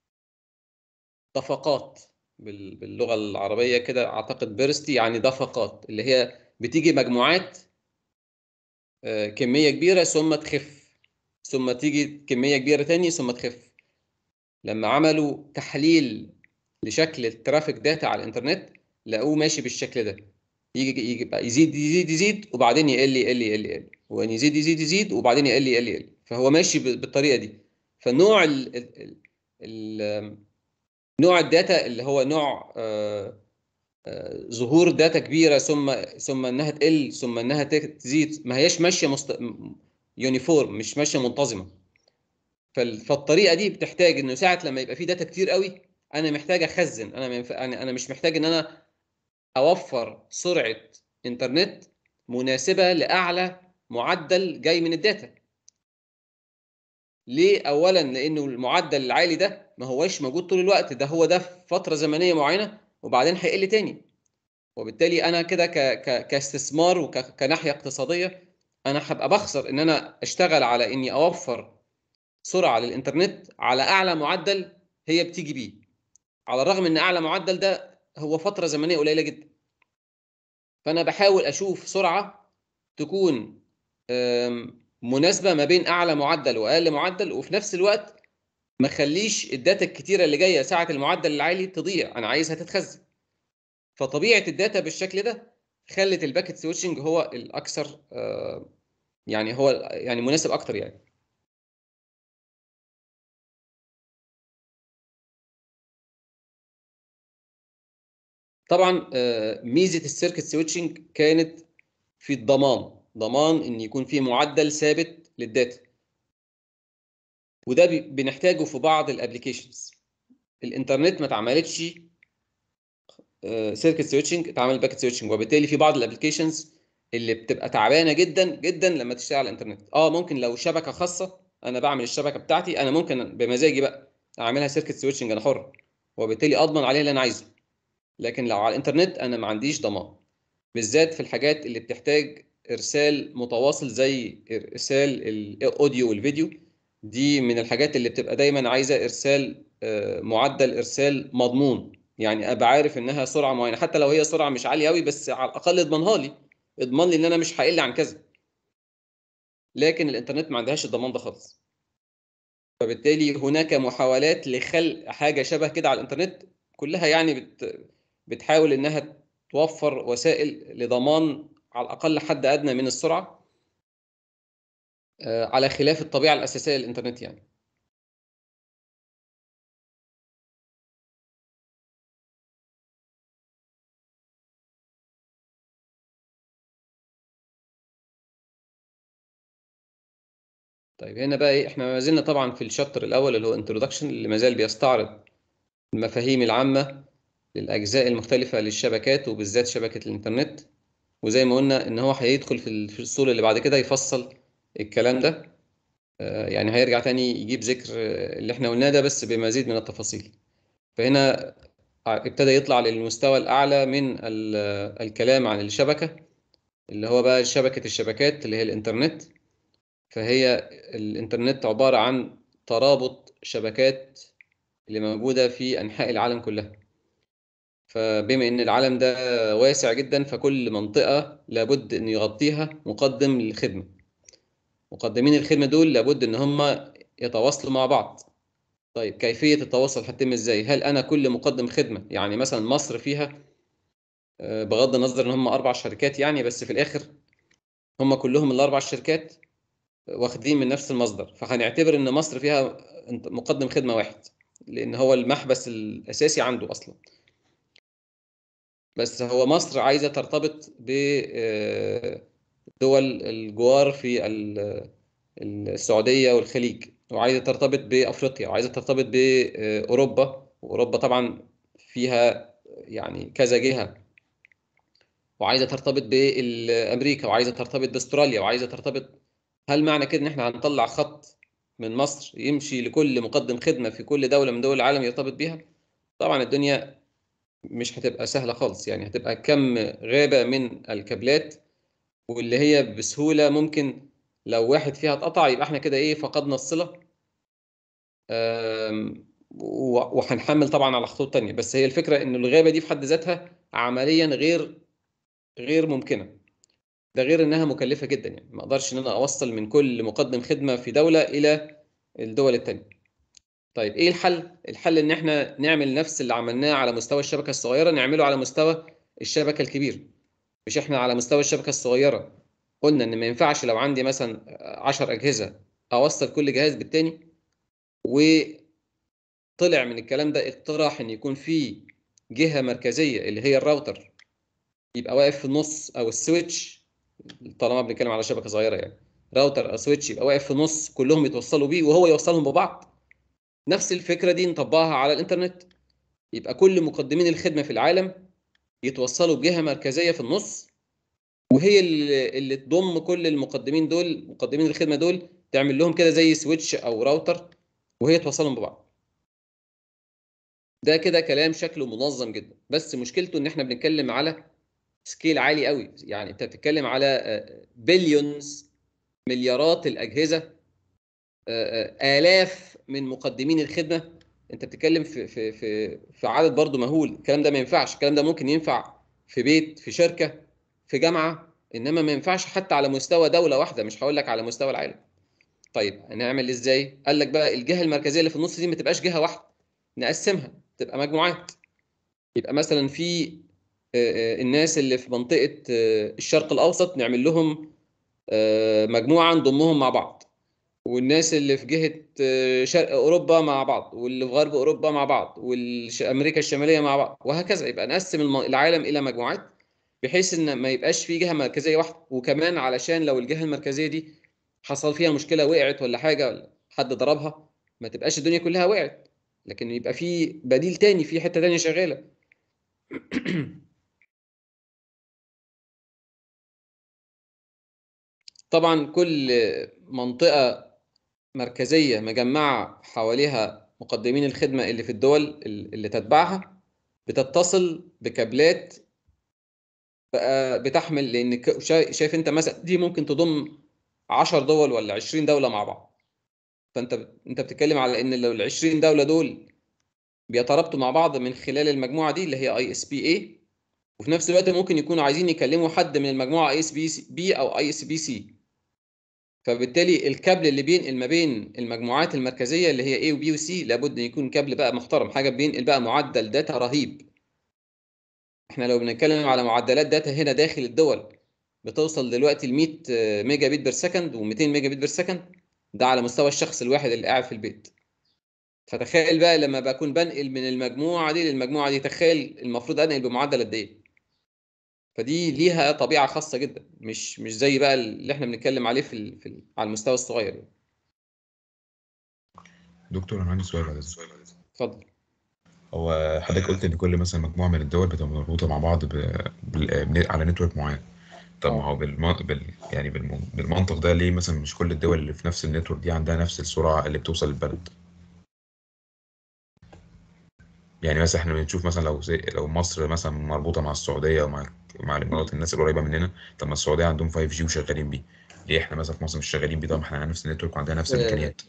دفقات بال- باللغه العربيه كده اعتقد بيرستي يعني دفقات اللي هي بتيجي مجموعات آه، كميه كبيره ثم تخف ثم تيجي كميه كبيره تاني ثم تخف لما عملوا تحليل لشكل الترافيك داتا على الانترنت لقوه ماشي بالشكل ده يجي يجي بقى يزيد يزيد يزيد وبعدين يقل يقل يقل يقل وان يزيد يزيد يزيد وبعدين يقل يقل يقل فهو ماشي ب- بالطريقه دي فنوع ال ال ال ال نوع الداتا اللي هو نوع آه، آه، ظهور داتا كبيره ثم ثم انها تقل ثم انها ت- تزيد ما هياش ماشيه مست... يونيفورم مش ماشيه منتظمه فال- فالطريقه دي بتحتاج انه ساعه لما يبقى في داتا كتير قوي انا محتاج اخزن انا ما ينفع- انا أنا مش محتاج ان انا اوفر سرعه انترنت مناسبه لاعلى معدل جاي من الداتا ليه اولا لانه المعدل العالي ده ما هوش موجود طول الوقت ده هو ده في فتره زمنيه معينه وبعدين هيقل تاني وبالتالي انا كده ك... ك... كاستثمار وكناحيه اقتصاديه انا هبقى بخسر ان انا اشتغل على اني اوفر سرعه للانترنت على اعلى معدل هي بتيجي بيه على الرغم ان اعلى معدل ده هو فتره زمنيه قليله جدا فانا بحاول اشوف سرعه تكون أم، مناسبه ما بين اعلى معدل واقل معدل وفي نفس الوقت ما خليش الداتا الكتيره اللي جايه ساعه المعدل العالي تضيع انا عايزها تتخزن فطبيعه الداتا بالشكل ده خلت الباكت سويتشنج هو الاكثر آه، يعني هو يعني مناسب اكتر يعني طبعا آه، ميزه السيركت سويتشنج كانت في الضمان ضمان ان يكون في معدل ثابت للداتا وده بي- بنحتاجه في بعض الابلكيشنز الانترنت ما اتعملتش سيركت سويتشنج اتعمل باكت سويتشنج وبالتالي في بعض الابلكيشنز اللي بتبقى تعبانه جدا جدا لما تشتغل على الانترنت اه ممكن لو شبكه خاصه انا بعمل الشبكه بتاعتي انا ممكن بمزاجي بقى اعملها سيركت سويتشنج انا حر وبالتالي اضمن عليها اللي انا عايزه لكن لو على الانترنت انا ما عنديش ضمان بالذات في الحاجات اللي بتحتاج ارسال متواصل زي ارسال الاوديو والفيديو دي من الحاجات اللي بتبقى دايما عايزه ارسال آه، معدل ارسال مضمون يعني ابقى عارف انها سرعه معينه حتى لو هي سرعه مش عاليه قوي بس على الاقل اضمنها لي اضمن لي ان انا مش هقل عن كذا لكن الانترنت ما عندهاش الضمان ده خالص فبالتالي هناك محاولات لخلق حاجه شبه كده على الانترنت كلها يعني بت بتحاول انها توفر وسائل لضمان على الاقل حد ادنى من السرعه آه، على خلاف الطبيعه الاساسيه للانترنت يعني طيب هنا بقى ايه احنا ما زلنا طبعا في الشابتر الاول اللي هو انترودكشن اللي ما زال بيستعرض المفاهيم العامه للاجزاء المختلفه للشبكات وبالذات شبكه الانترنت وزي ما قلنا ان هو هيدخل في ال- في الصوره اللي بعد كده يفصل الكلام ده آه، يعني هيرجع تاني يجيب ذكر آه، اللي احنا قلناه ده بس بمزيد من التفاصيل فهنا ابتدى يطلع للمستوى الاعلى من ال- الكلام عن الشبكه اللي هو بقى شبكه الشبكات اللي هي الانترنت فهي الانترنت عباره عن ترابط شبكات اللي موجوده في انحاء العالم كلها فبما ان العالم ده واسع جدا فكل منطقه لابد ان يغطيها مقدم للخدمه مقدمين الخدمه دول لابد ان هم يتواصلوا مع بعض طيب كيفيه التواصل هتتم ازاي هل انا كل مقدم خدمه يعني مثلا مصر فيها آه، بغض النظر ان هم اربع شركات يعني بس في الاخر هم كلهم الاربع شركات واخدين من نفس المصدر فهنعتبر ان مصر فيها مقدم خدمه واحد لان هو المحبس الاساسي عنده اصلا بس هو مصر عايزه ترتبط بدول الجوار في ال- السعوديه والخليج وعايزه ترتبط بافريقيا وعايزه ترتبط باوروبا واوروبا طبعا فيها يعني كذا جهه وعايزه ترتبط بامريكا وعايزه ترتبط باستراليا وعايزه ترتبط هل معنى كده ان احنا هنطلع خط من مصر يمشي لكل مقدم خدمه في كل دوله من دول العالم يرتبط بيها طبعا الدنيا مش هتبقى سهله خالص يعني هتبقى كم غابه من الكابلات واللي هي بسهوله ممكن لو واحد فيها اتقطع يبقى احنا كده ايه فقدنا الصله أم، و- وهنحمل طبعا على خطوط تانية بس هي الفكره ان الغابه دي في حد ذاتها عمليا غير غير ممكنه ده غير انها مكلفه جدا يعني ما اقدرش ان انا اوصل من كل مقدم خدمه في دوله الى الدول التانية طيب ايه الحل الحل ان احنا نعمل نفس اللي عملناه على مستوى الشبكه الصغيره نعمله على مستوى الشبكه الكبيره مش احنا على مستوى الشبكه الصغيره قلنا ان ما ينفعش لو عندي مثلا 10 اجهزه اوصل كل جهاز بالتاني وطلع من الكلام ده اقتراح ان يكون في جهه مركزيه اللي هي الراوتر يبقى واقف في النص او السويتش طالما بنتكلم على شبكه صغيره يعني راوتر او سويتش يبقى واقف في النص كلهم يتوصلوا بيه وهو يوصلهم ببعض نفس الفكره دي نطبقها على الانترنت يبقى كل مقدمين الخدمه في العالم يتوصلوا بجهه مركزيه في النص وهي اللي, اللي تضم كل المقدمين دول مقدمين الخدمه دول تعمل لهم كده زي سويتش او راوتر وهي توصلهم ببعض ده كده كلام شكله منظم جدا بس مشكلته ان احنا بنتكلم على سكيل عالي قوي يعني انت بتتكلم على بليونز مليارات الاجهزه آه، آه، الاف من مقدمين الخدمه انت بتتكلم في في في في عدد برضه مهول الكلام ده ما ينفعش الكلام ده ممكن ينفع في بيت في شركه في جامعه انما ما ينفعش حتى على مستوى دوله واحده مش هقول لك على مستوى العالم طيب هنعمل ازاي قال لك بقى الجهه المركزيه اللي في النص دي ما تبقاش جهه واحده نقسمها تبقى مجموعات يبقى مثلا في آه، آه، الناس اللي في منطقه آه، الشرق الاوسط نعمل لهم آه، مجموعه نضمهم مع بعض والناس اللي في جهه آه، شرق اوروبا مع بعض واللي في غرب اوروبا مع بعض وامريكا الشماليه مع بعض وهكذا يبقى نقسم الم- العالم الى مجموعات بحيث ان ما يبقاش في جهه مركزيه واحده وكمان علشان لو الجهه المركزيه دي حصل فيها مشكله وقعت ولا حاجه ولا حد ضربها ما تبقاش الدنيا كلها وقعت لكن يبقى في بديل تاني في حته تانيه شغاله طبعا كل منطقه مركزيه مجمعه حواليها مقدمين الخدمه اللي في الدول اللي تتبعها بتتصل بكابلات بقى بتحمل لان ك- شا- شايف انت مثلا دي ممكن تضم 10 دول ولا 20 دوله مع بعض فانت بت- انت بتتكلم على ان لو ال 20 دوله دول بيترابطوا مع بعض من خلال المجموعه دي اللي هي اي اس بي اي وفي نفس الوقت ممكن يكونوا عايزين يكلموا حد من المجموعه اي اس بي بي او اي اس بي سي فبالتالي الكابل اللي بينقل ما بين المجموعات المركزيه اللي هي A وبي وسي لابد ان يكون كابل بقى محترم حاجه بينقل بقى معدل داتا رهيب احنا لو بنتكلم على معدلات داتا هنا داخل الدول بتوصل دلوقتي ل 100 ميجا بت بير سكند و200 ميجا بت بير سكند ده على مستوى الشخص الواحد اللي قاعد في البيت فتخيل بقى لما بكون بنقل من المجموعه دي للمجموعه دي تخيل المفروض انقل بمعدل قد ايه فدي ليها طبيعه خاصه جدا مش مش زي بقى اللي احنا بنتكلم عليه في, ال... في ال... على المستوى الصغير يعني. دكتور انا عندي سؤال بعد إذنك. اتفضل هو حضرتك قلت ان كل مثلا مجموعه من الدول بتبقى مربوطه مع بعض ب... بال... بن- على نتورك معين طب ما هو بالم... بال... يعني بالم... بالمنطق ده ليه مثلا مش كل الدول اللي في نفس النتورك دي عندها نفس السرعه اللي بتوصل للبلد يعني مثلا احنا بنشوف مثلا لو زي... لو مصر مثلا مربوطه مع السعوديه ومع مع الامارات الناس القريبه مننا طب ما السعوديه عندهم 5 جي وشغالين بيه ليه احنا مثلا في مصر مش شغالين بيه طب ما احنا على نفس النتورك وعندنا نفس آه، الامكانيات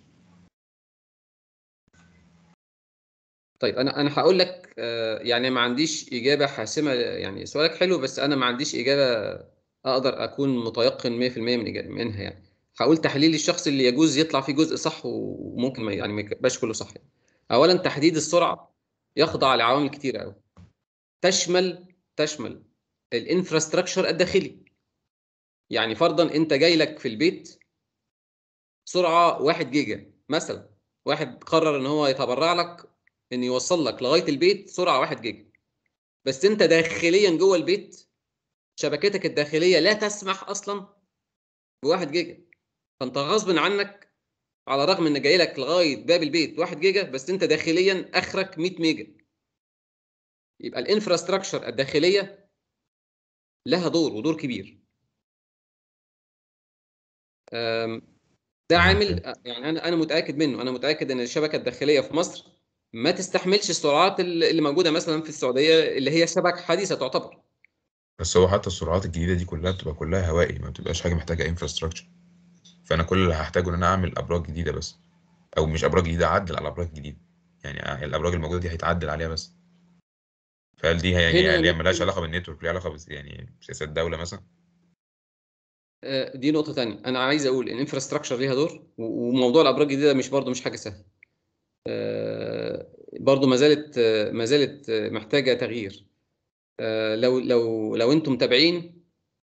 طيب انا انا هقول لك آه، يعني ما عنديش اجابه حاسمه يعني سؤالك حلو بس انا ما عنديش اجابه اقدر اكون متيقن 100% من إجابة منها يعني هقول تحليلي الشخصي اللي يجوز يطلع فيه جزء صح وممكن ما يعني ما يبقاش كله صح يعني. اولا تحديد السرعه يخضع لعوامل كتير قوي تشمل تشمل الانفراستراكشر الداخلي يعني فرضا انت جاي لك في البيت سرعه 1 جيجا مثلا واحد قرر ان هو يتبرع لك ان يوصل لك لغايه البيت سرعه 1 جيجا بس انت داخليا جوه البيت شبكتك الداخليه لا تسمح اصلا ب 1 جيجا فانت غصب عنك على الرغم ان جاي لك لغايه باب البيت 1 جيجا بس انت داخليا اخرك 100 ميجا يبقى الانفراستراكشر الداخليه لها دور ودور كبير أم، ده عامل يعني انا انا متاكد منه انا متاكد ان الشبكه الداخليه في مصر ما تستحملش السرعات اللي اللي موجوده مثلا في السعوديه اللي هي شبكه حديثه تعتبر بس هو حتى السرعات الجديده دي كلها بتبقى كلها هوائي ما بتبقاش حاجه محتاجه انفراستراكشر فانا كل اللي هحتاجه ان انا اعمل ابراج جديده بس او مش ابراج جديده اعدل على ابراج جديده يعني الابراج الموجوده دي هيتعدل عليها بس فهل دي هي- هنا يعني هي نقطة- مالهاش علاقه بالنتورك ليها علاقه بس يعني بسياسات الدوله مثلا آه، دي نقطة تانية أنا عايز أقول إن الانفراستراكشر ليها دور و- وموضوع الأبراج الجديدة مش برضه مش حاجة سهلة. آه، برضه ما زالت آه، ما زالت آه، محتاجة تغيير. آه، لو لو لو أنتم متابعين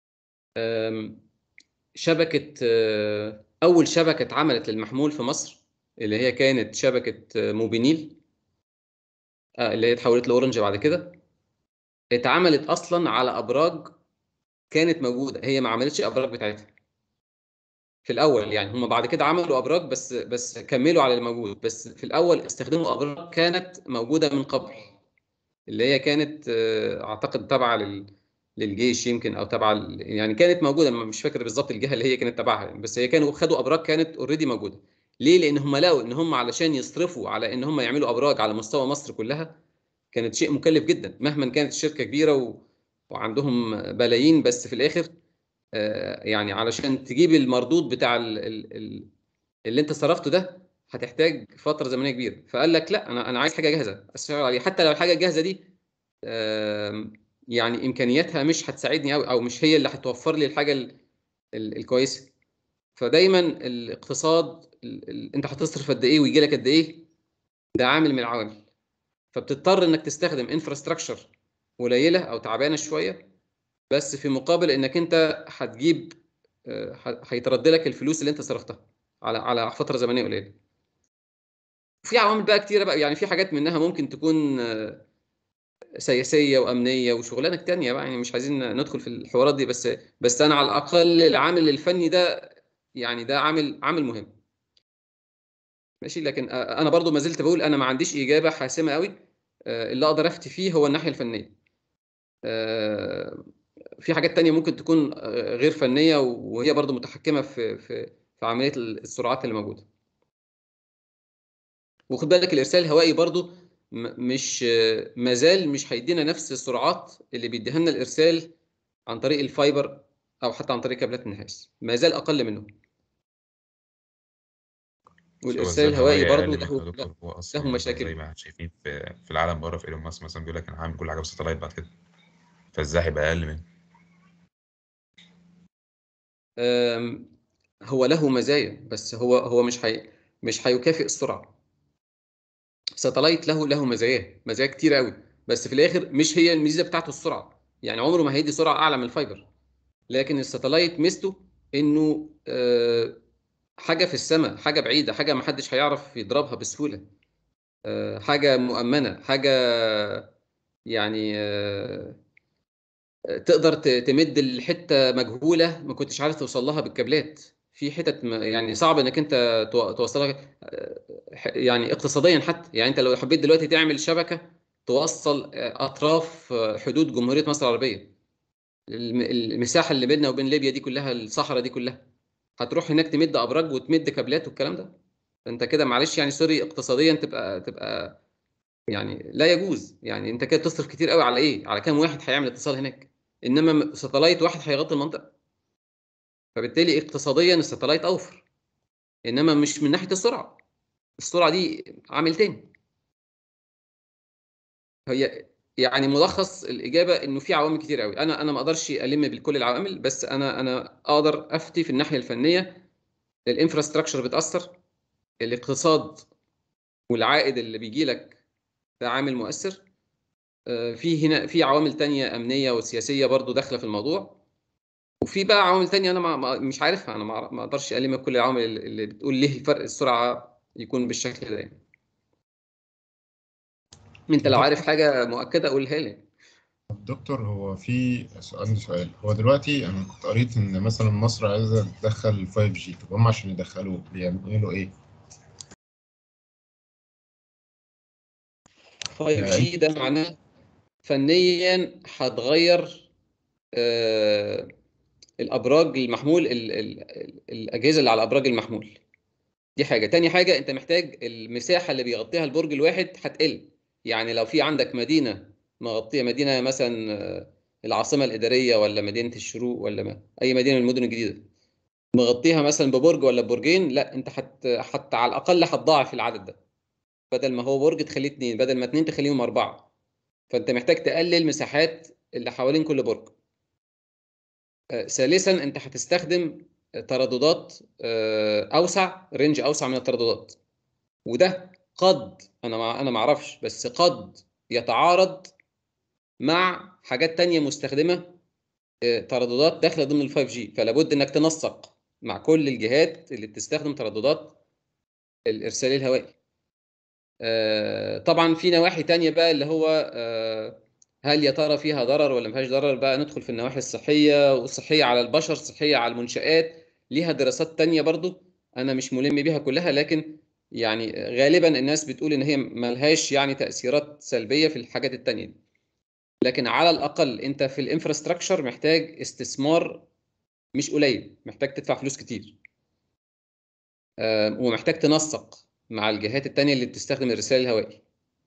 آم، شبكة آه، أول شبكة اتعملت للمحمول في مصر اللي هي كانت شبكة آه، موبينيل آه، اللي هي اتحولت لأورنج بعد كده اتعملت أصلا على أبراج كانت موجودة هي ما عملتش الأبراج بتاعتها. في الاول يعني هم بعد كده عملوا ابراج بس بس كملوا على الموجود بس في الاول استخدموا ابراج كانت موجوده من قبل اللي هي كانت آه، اعتقد تابعه لل للجيش يمكن او تابعه ل- يعني كانت موجوده مش فاكر بالظبط الجهه اللي هي كانت تبعها يعني، بس هي كانوا خدوا ابراج كانت اوريدي موجوده ليه لان هم لقوا ان هم علشان يصرفوا على ان هم يعملوا ابراج على مستوى مصر كلها كانت شيء مكلف جدا مهما كانت الشركه كبيره و... وعندهم بلايين بس في الاخر آه، يعني علشان تجيب المردود بتاع ال- ال- ال- اللي انت صرفته ده هتحتاج فتره زمنيه كبيره فقال لك لا انا انا عايز حاجه جاهزه اشتغل عليها حتى لو الحاجه الجاهزه دي آم، يعني امكانياتها مش هتساعدني قوي او مش هي اللي هتوفر لي الحاجه ال- ال- الكويسه فدايما الاقتصاد ال- ال- انت هتصرف قد ايه ويجي لك قد ايه ده عامل من العوامل فبتضطر انك تستخدم انفراستراكشر قليله او تعبانه شويه بس في مقابل انك انت هتجيب آه، ه- هيترد لك الفلوس اللي انت صرفتها على على فتره زمنيه قليله. في عوامل بقى كتيره بقى يعني في حاجات منها ممكن تكون آه، سياسيه وامنيه وشغلانه تانية بقى يعني مش عايزين ندخل في الحوارات دي بس بس انا على الاقل العامل الفني ده يعني ده عامل عامل مهم. ماشي لكن آه، انا برضو ما زلت بقول انا ما عنديش اجابه حاسمه قوي آه، اللي اقدر افتي فيه هو الناحيه الفنيه. آه، في حاجات تانية ممكن تكون آه، غير فنية وهي برضو متحكمة في في في عملية السرعات اللي موجودة. وخد بالك الإرسال الهوائي برضو م- مش آه، مازال مش هيدينا نفس السرعات اللي بيديها لنا الإرسال عن طريق الفايبر أو حتى عن طريق كابلات النحاس. مازال أقل منه. هو والإرسال ازاي الهوائي الهوائي برضو اقل منه له يا دكتور هو اصلا له مثلا مشاكل. زي ما احنا شايفين في في العالم بره في ايلون ماسك مثلا بيقول لك انا هعمل كل حاجه بساتلايت بعد كده فازاي هيبقى اقل منه آم، هو له مزايا بس هو هو مش هي مش هيكافئ السرعة. ساتلايت له له مزايا مزايا كتير قوي بس في الاخر مش هي الميزه بتاعته السرعه يعني عمره ما هيدي سرعه اعلى من الفايبر لكن الساتلايت ميزته انه آه، حاجه في السماء حاجه بعيده حاجه ما حدش هيعرف يضربها بسهوله آه، حاجه مؤمنه حاجه يعني آه، تقدر ت- تمد الحته مجهوله ما كنتش عارف توصل لها بالكابلات في حتت ما- يعني صعب انك انت تو- توصلها آه، ح- يعني اقتصاديا حتى يعني انت لو حبيت دلوقتي تعمل شبكه توصل آه، اطراف آه، حدود جمهوريه مصر العربيه الم- المساحه اللي بيننا وبين ليبيا دي كلها الصحراء دي كلها هتروح هناك تمد ابراج وتمد كابلات والكلام ده انت كده معلش يعني سوري اقتصاديا تبقى تبقى يعني لا يجوز يعني انت كده تصرف كتير قوي على ايه على كام واحد هيعمل اتصال هناك انما ساتلايت واحد هيغطي المنطقه فبالتالي اقتصاديا الساتلايت اوفر انما مش من ناحيه السرعه السرعه دي عامل تاني هي يعني ملخص الاجابه انه في عوامل كتير قوي انا انا ما اقدرش الم بكل العوامل بس انا انا اقدر افتي في الناحيه الفنيه الانفراستراكشر بتاثر الاقتصاد والعائد اللي بيجي لك ده عامل مؤثر آه، في هنا في عوامل تانية أمنية وسياسية برضو داخلة في الموضوع وفي بقى عوامل تانية أنا ما ما- مش عارفها أنا ما ما أقدرش ألم كل العوامل اللي اللي بتقول ليه فرق السرعة يكون بالشكل ده يعني. أنت لو عارف حاجة مؤكدة قولها لي طب دكتور هو في عندي سؤال هو دلوقتي انا كنت قريت ان مثلا مصر عايزه تدخل 5G طب هم عشان يدخلوه بيعملوا ايه؟ 5G ده معناه فنيا هتغير آه، الابراج المحمول ال- ال- ال- الاجهزه اللي على ابراج المحمول دي حاجه تاني حاجه انت محتاج المساحه اللي بيغطيها البرج الواحد هتقل يعني لو في عندك مدينه مغطيه مدينه مثلا آه، العاصمه الاداريه ولا مدينه الشروق ولا ما اي مدينه من المدن الجديده مغطيها مثلا ببرج ولا ببرجين لا انت حت حتى على الاقل هتضاعف العدد ده بدل ما هو برج تخليه اتنين بدل ما اتنين تخليهم اربعه فانت محتاج تقلل مساحات اللي حوالين كل برج آه، ثالثا انت هتستخدم ترددات آه، اوسع رينج اوسع من الترددات وده قد انا ما انا ما اعرفش بس قد يتعارض مع حاجات تانية مستخدمة آه، ترددات داخله ضمن ال 5 جي فلا بد انك تنسق مع كل الجهات اللي بتستخدم ترددات الارسال الهوائي آه، طبعا في نواحي تانية بقى اللي هو آه، هل يا ترى فيها ضرر ولا ما فيهاش ضرر بقى ندخل في النواحي الصحية والصحية على البشر صحية على المنشآت ليها دراسات تانية برضو أنا مش ملم بيها كلها لكن يعني غالبا الناس بتقول إن هي ملهاش يعني تأثيرات سلبية في الحاجات التانية دي لكن على الأقل أنت في الانفراستراكشر محتاج استثمار مش قليل محتاج تدفع فلوس كتير آه، ومحتاج تنسق مع الجهات التانية اللي بتستخدم الرسائل الهوائي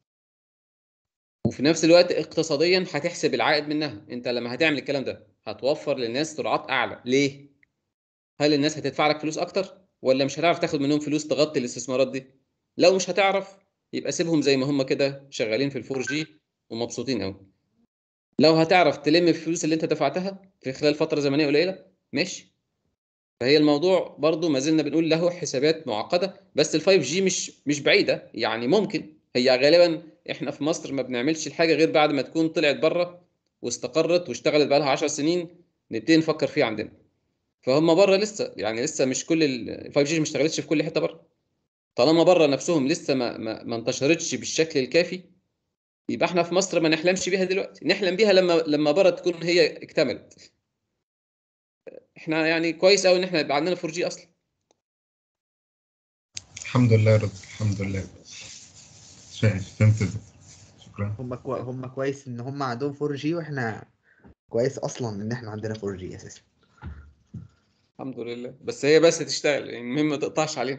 وفي نفس الوقت اقتصاديا هتحسب العائد منها انت لما هتعمل الكلام ده هتوفر للناس سرعات اعلى ليه هل الناس هتدفع لك فلوس اكتر ولا مش هتعرف تاخد منهم فلوس تغطي الاستثمارات دي لو مش هتعرف يبقى سيبهم زي ما هم كده شغالين في الفور جي ومبسوطين قوي لو هتعرف تلم الفلوس اللي انت دفعتها في خلال فتره زمنيه قليله ماشي فهي الموضوع برضو ما زلنا بنقول له حسابات معقده بس ال 5 جي مش مش بعيده يعني ممكن هي غالبا احنا في مصر ما بنعملش الحاجه غير بعد ما تكون طلعت بره واستقرت واشتغلت بقى لها 10 سنين نبتدي نفكر فيها عندنا فهم بره لسه يعني لسه مش كل ال 5 جي ما اشتغلتش في كل حته بره طالما بره نفسهم لسه ما ما, ما انتشرتش بالشكل الكافي يبقى احنا في مصر ما نحلمش بيها دلوقتي نحلم بيها لما لما بره تكون هي اكتملت احنا يعني كويس قوي ان احنا يبقى عندنا 4 جي اصلا الحمد لله يا رب الحمد لله فاهم فهمت ده. شكرا هم كو... هم كويس ان هم عندهم 4 جي واحنا كويس اصلا ان احنا عندنا 4 جي اساسا الحمد لله بس هي بس تشتغل يعني المهم ما تقطعش علينا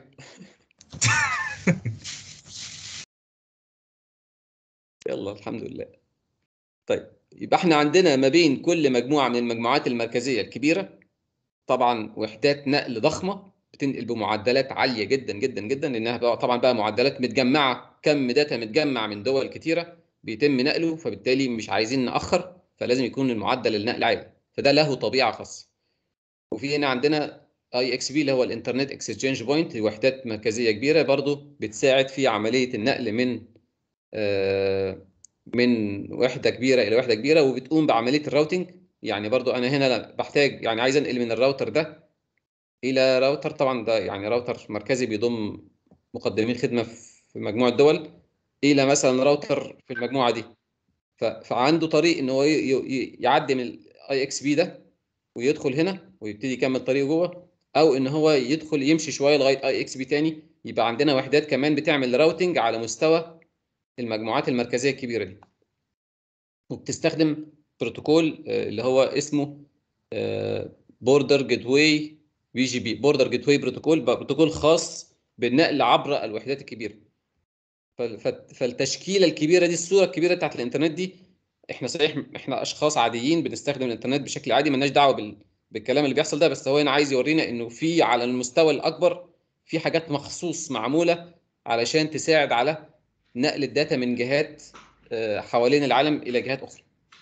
يلا الحمد لله طيب يبقى احنا عندنا ما بين كل مجموعة من المجموعات المركزية الكبيرة طبعا وحدات نقل ضخمة بتنقل بمعدلات عالية جدا جدا جدا لانها بقى طبعا بقى معدلات متجمعة كم داتا متجمع من دول كتيرة بيتم نقله فبالتالي مش عايزين نأخر فلازم يكون المعدل النقل عالي فده له طبيعة خاصة وفي هنا عندنا اي اكس بي اللي هو الانترنت اكسشينج بوينت وحدات مركزيه كبيره برضو بتساعد في عمليه النقل من آه، من وحده كبيره الى وحده كبيره وبتقوم بعمليه الراوتنج يعني برضو انا هنا بحتاج يعني عايز انقل من الراوتر ده الى راوتر طبعا ده يعني راوتر مركزي بيضم مقدمين خدمه في مجموعه دول الى مثلا راوتر في المجموعه دي ف- فعنده طريق ان هو ي- ي- يعدي من الاي اكس بي ده ويدخل هنا ويبتدي يكمل طريقه جوه او ان هو يدخل يمشي شويه لغايه اي اكس بي تاني يبقى عندنا وحدات كمان بتعمل راوتنج على مستوى المجموعات المركزيه الكبيره دي وبتستخدم بروتوكول آه، اللي هو اسمه بوردر جيت واي بي جي بي بوردر جيت واي بروتوكول بروتوكول خاص بالنقل عبر الوحدات الكبيره فال- فال- فالتشكيله الكبيره دي الصوره الكبيره بتاعت الانترنت دي احنا صحيح احنا اشخاص عاديين بنستخدم الانترنت بشكل عادي ملناش دعوه بال... بالكلام اللي بيحصل ده بس هو هنا عايز يورينا انه في على المستوى الاكبر في حاجات مخصوص معموله علشان تساعد على نقل الداتا من جهات آه، حوالين العالم الى جهات اخرى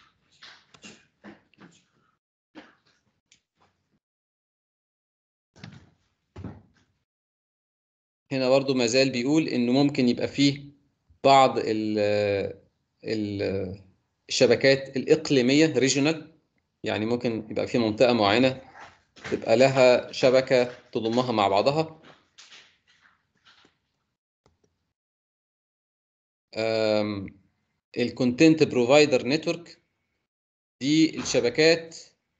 هنا برضو ما زال بيقول انه ممكن يبقى فيه بعض ال ال الشبكات الإقليمية ريجونال يعني ممكن يبقى في منطقة معينة تبقى لها شبكة تضمها مع بعضها الكونتنت بروفايدر نتورك دي الشبكات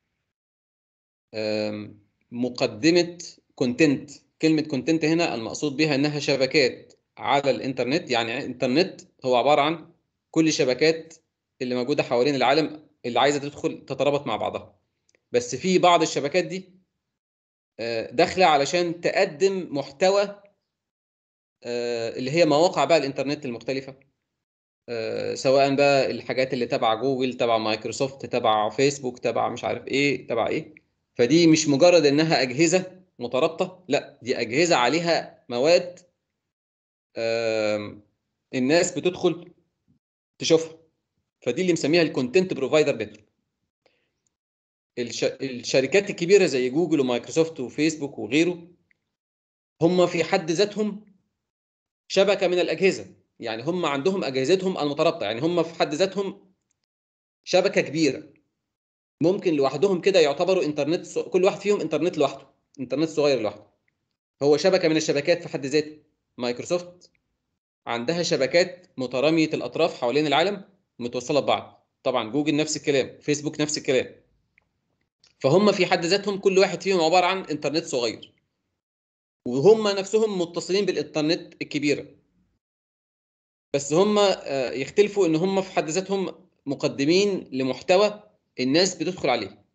آم، مقدمة كونتنت كلمة كونتنت هنا المقصود بها انها شبكات على الانترنت يعني الانترنت هو عبارة عن كل شبكات اللي موجودة حوالين العالم اللي عايزه تدخل تترابط مع بعضها بس في بعض الشبكات دي آه، داخله علشان تقدم محتوى آه، اللي هي مواقع بقى الانترنت المختلفه آه، سواء بقى الحاجات اللي تبع جوجل تبع مايكروسوفت تبع فيسبوك تبع مش عارف ايه تبع ايه فدي مش مجرد انها اجهزه مترابطه لا دي اجهزه عليها مواد آم، الناس بتدخل تشوفها فدي اللي مسميها الكونتنت بروفايدر نتورك الش... الشركات الكبيره زي جوجل ومايكروسوفت وفيسبوك وغيره هم في حد ذاتهم شبكه من الاجهزه يعني هم عندهم اجهزتهم المترابطه يعني هم في حد ذاتهم شبكه كبيره ممكن لوحدهم كده يعتبروا انترنت ص... كل واحد فيهم انترنت لوحده انترنت صغير لوحده هو شبكه من الشبكات في حد ذاته مايكروسوفت عندها شبكات متراميه الاطراف حوالين العالم متوصله ببعض طبعا جوجل نفس الكلام فيسبوك نفس الكلام فهم في حد ذاتهم كل واحد فيهم عباره عن انترنت صغير وهم نفسهم متصلين بالانترنت الكبيره بس هم آه، يختلفوا ان هم في حد ذاتهم مقدمين لمحتوى الناس بتدخل عليه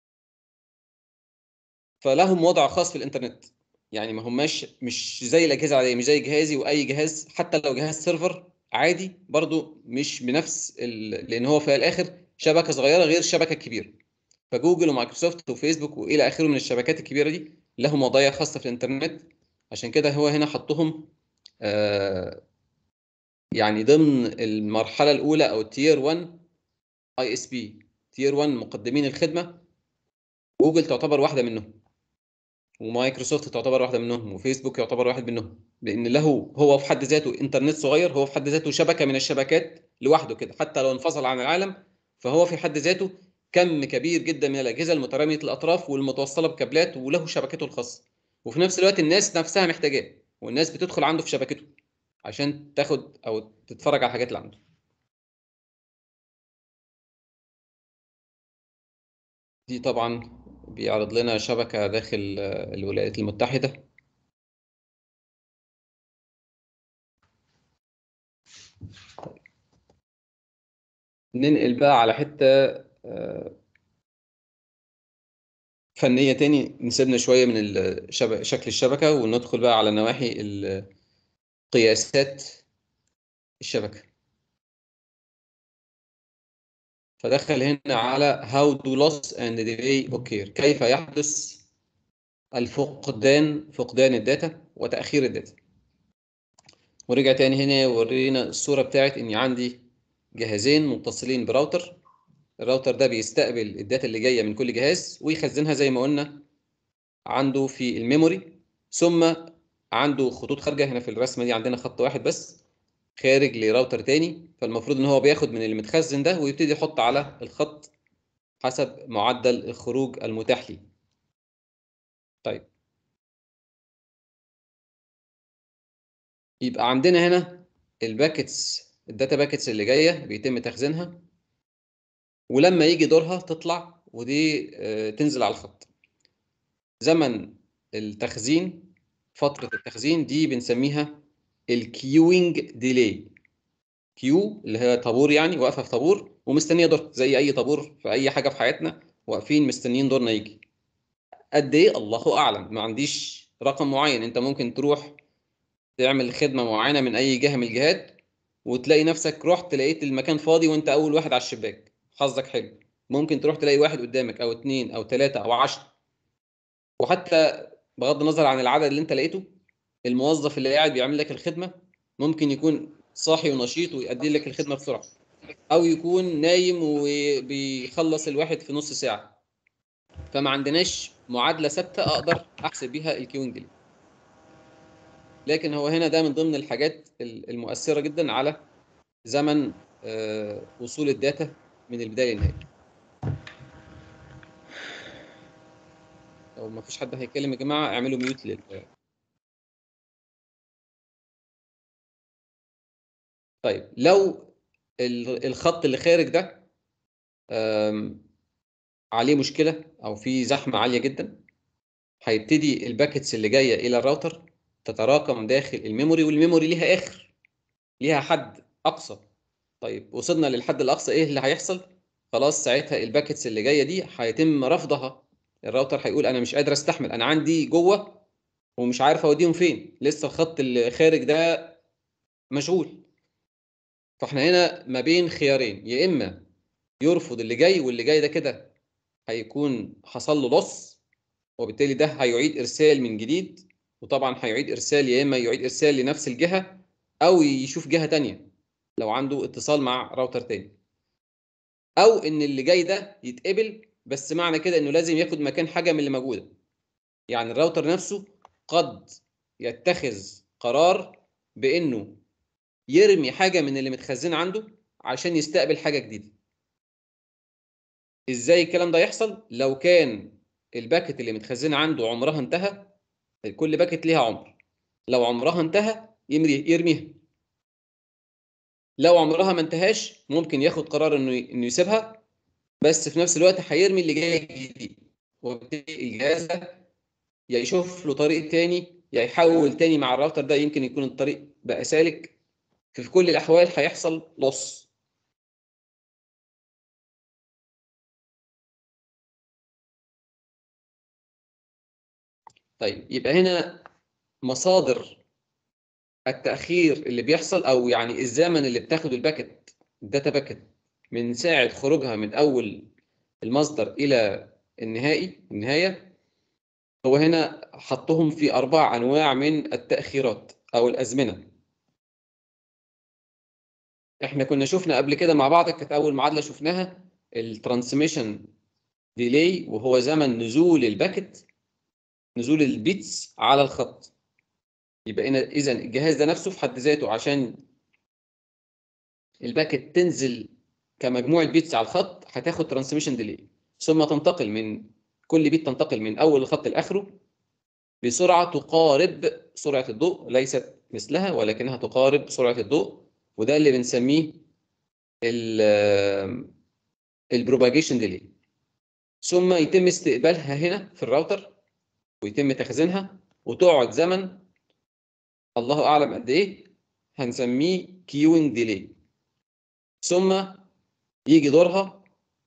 فلهم وضع خاص في الانترنت يعني ما هماش مش زي الاجهزه العاديه مش زي جهازي واي جهاز حتى لو جهاز سيرفر عادي برضو مش بنفس ال... لان هو في الاخر شبكه صغيره غير الشبكه الكبيره فجوجل ومايكروسوفت وفيسبوك والى اخره من الشبكات الكبيره دي لهم وضعيه خاصه في الانترنت عشان كده هو هنا حطهم آه يعني ضمن المرحله الاولى او التير 1 اي اس بي تير 1 مقدمين الخدمه جوجل تعتبر واحده منهم ومايكروسوفت تعتبر واحده منهم وفيسبوك يعتبر واحد منهم لان له هو في حد ذاته انترنت صغير هو في حد ذاته شبكه من الشبكات لوحده كده حتى لو انفصل عن العالم فهو في حد ذاته كم كبير جدا من الاجهزه المتراميه الاطراف والمتوصله بكابلات وله شبكته الخاصه وفي نفس الوقت الناس نفسها محتاجاه والناس بتدخل عنده في شبكته عشان تاخد او تتفرج على الحاجات اللي عنده دي طبعا بيعرض لنا شبكة داخل آه، الولايات المتحدة طيب. ننقل بقى على حتة آه، فنية تاني نسيبنا شوية من الشبكة شكل الشبكة وندخل بقى على نواحي ال- قياسات الشبكة فدخل هنا على how do loss and delay occur كيف يحدث الفقدان فقدان الداتا وتأخير الداتا ورجع تاني هنا يورينا الصورة بتاعت إني عندي جهازين متصلين براوتر الراوتر ده بيستقبل الداتا اللي جاية من كل جهاز ويخزنها زي ما قلنا عنده في الميموري ثم عنده خطوط خارجة هنا في الرسمة دي عندنا خط واحد بس خارج لراوتر تاني فالمفروض ان هو بياخد من اللي متخزن ده ويبتدي يحط على الخط حسب معدل الخروج المتاح ليه طيب يبقى عندنا هنا الباكتس الداتا باكتس اللي جايه بيتم تخزينها ولما يجي دورها تطلع ودي آه، تنزل على الخط زمن التخزين فتره التخزين دي بنسميها الكيوينج ديلي كيو اللي هي طابور يعني واقفه في طابور ومستنيه دور زي اي طابور في اي حاجه في حياتنا واقفين مستنيين دورنا يجي قد ايه الله اعلم ما عنديش رقم معين انت ممكن تروح تعمل خدمه معينه من اي جهه من الجهات وتلاقي نفسك رحت لقيت المكان فاضي وانت اول واحد على الشباك حظك حلو ممكن تروح تلاقي واحد قدامك او اتنين او تلاتة او عشرة وحتى بغض النظر عن العدد اللي انت لقيته الموظف اللي قاعد بيعمل لك الخدمه ممكن يكون صاحي ونشيط ويؤدي لك الخدمه بسرعه او يكون نايم وبيخلص الواحد في نص ساعه فما عندناش معادله ثابته اقدر احسب بيها الكيوينج دي لكن هو هنا ده من ضمن الحاجات المؤثره جدا على زمن آه، وصول الداتا من البدايه للنهايه لو ما فيش حد هيتكلم يا جماعه اعملوا ميوت لل طيب لو ال- الخط اللي خارج ده آم، عليه مشكله او في زحمه عاليه جدا هيبتدي الباكتس اللي جايه الى الراوتر تتراكم داخل الميموري والميموري ليها اخر ليها حد اقصى طيب وصلنا للحد الاقصى ايه اللي هيحصل خلاص ساعتها الباكتس اللي جايه دي هيتم رفضها الراوتر هيقول انا مش قادر استحمل انا عندي جوه ومش عارف اوديهم فين لسه الخط اللي خارج ده مشغول فاحنا هنا ما بين خيارين يا اما يرفض اللي جاي واللي جاي ده كده هيكون حصل له لص وبالتالي ده هيعيد ارسال من جديد وطبعا هيعيد ارسال يا اما يعيد ارسال لنفس الجهه او يشوف جهه تانية لو عنده اتصال مع راوتر تاني او ان اللي جاي ده يتقبل بس معنى كده انه لازم ياخد مكان حاجه من اللي موجوده يعني الراوتر نفسه قد يتخذ قرار بانه يرمي حاجه من اللي متخزنه عنده عشان يستقبل حاجه جديده ازاي الكلام ده يحصل لو كان الباكت اللي متخزنه عنده عمرها انتهى كل باكت ليها عمر لو عمرها انتهى يمري يرميها لو عمرها ما انتهاش ممكن ياخد قرار انه انه يسيبها بس في نفس الوقت هيرمي اللي جاي جديد وبالتالي الجهاز ده يا يشوف له طريق تاني يا يحول تاني مع الراوتر ده يمكن يكون الطريق بقى سالك في كل الاحوال هيحصل لص طيب يبقى هنا مصادر التأخير اللي بيحصل أو يعني الزمن اللي بتاخده الباكت الداتا باكت من ساعة خروجها من أول المصدر إلى النهائي النهاية هو هنا حطهم في أربع أنواع من التأخيرات أو الأزمنة إحنا كنا شفنا قبل كده مع بعض كانت أول معادلة شفناها الترانسميشن ديلي وهو زمن نزول الباكت نزول البيتس على الخط يبقى هنا اذا الجهاز ده نفسه في حد ذاته عشان الباكت تنزل كمجموعه بيتس على الخط هتاخد ترانسميشن ديلي ثم تنتقل من كل بيت تنتقل من اول الخط لاخره بسرعه تقارب سرعه الضوء ليست مثلها ولكنها تقارب سرعه الضوء وده اللي بنسميه البروباجيشن ديلي ثم يتم استقبالها هنا في الراوتر ويتم تخزينها وتقعد زمن الله اعلم قد ايه هنسميه كيوينج ديلي ثم يجي دورها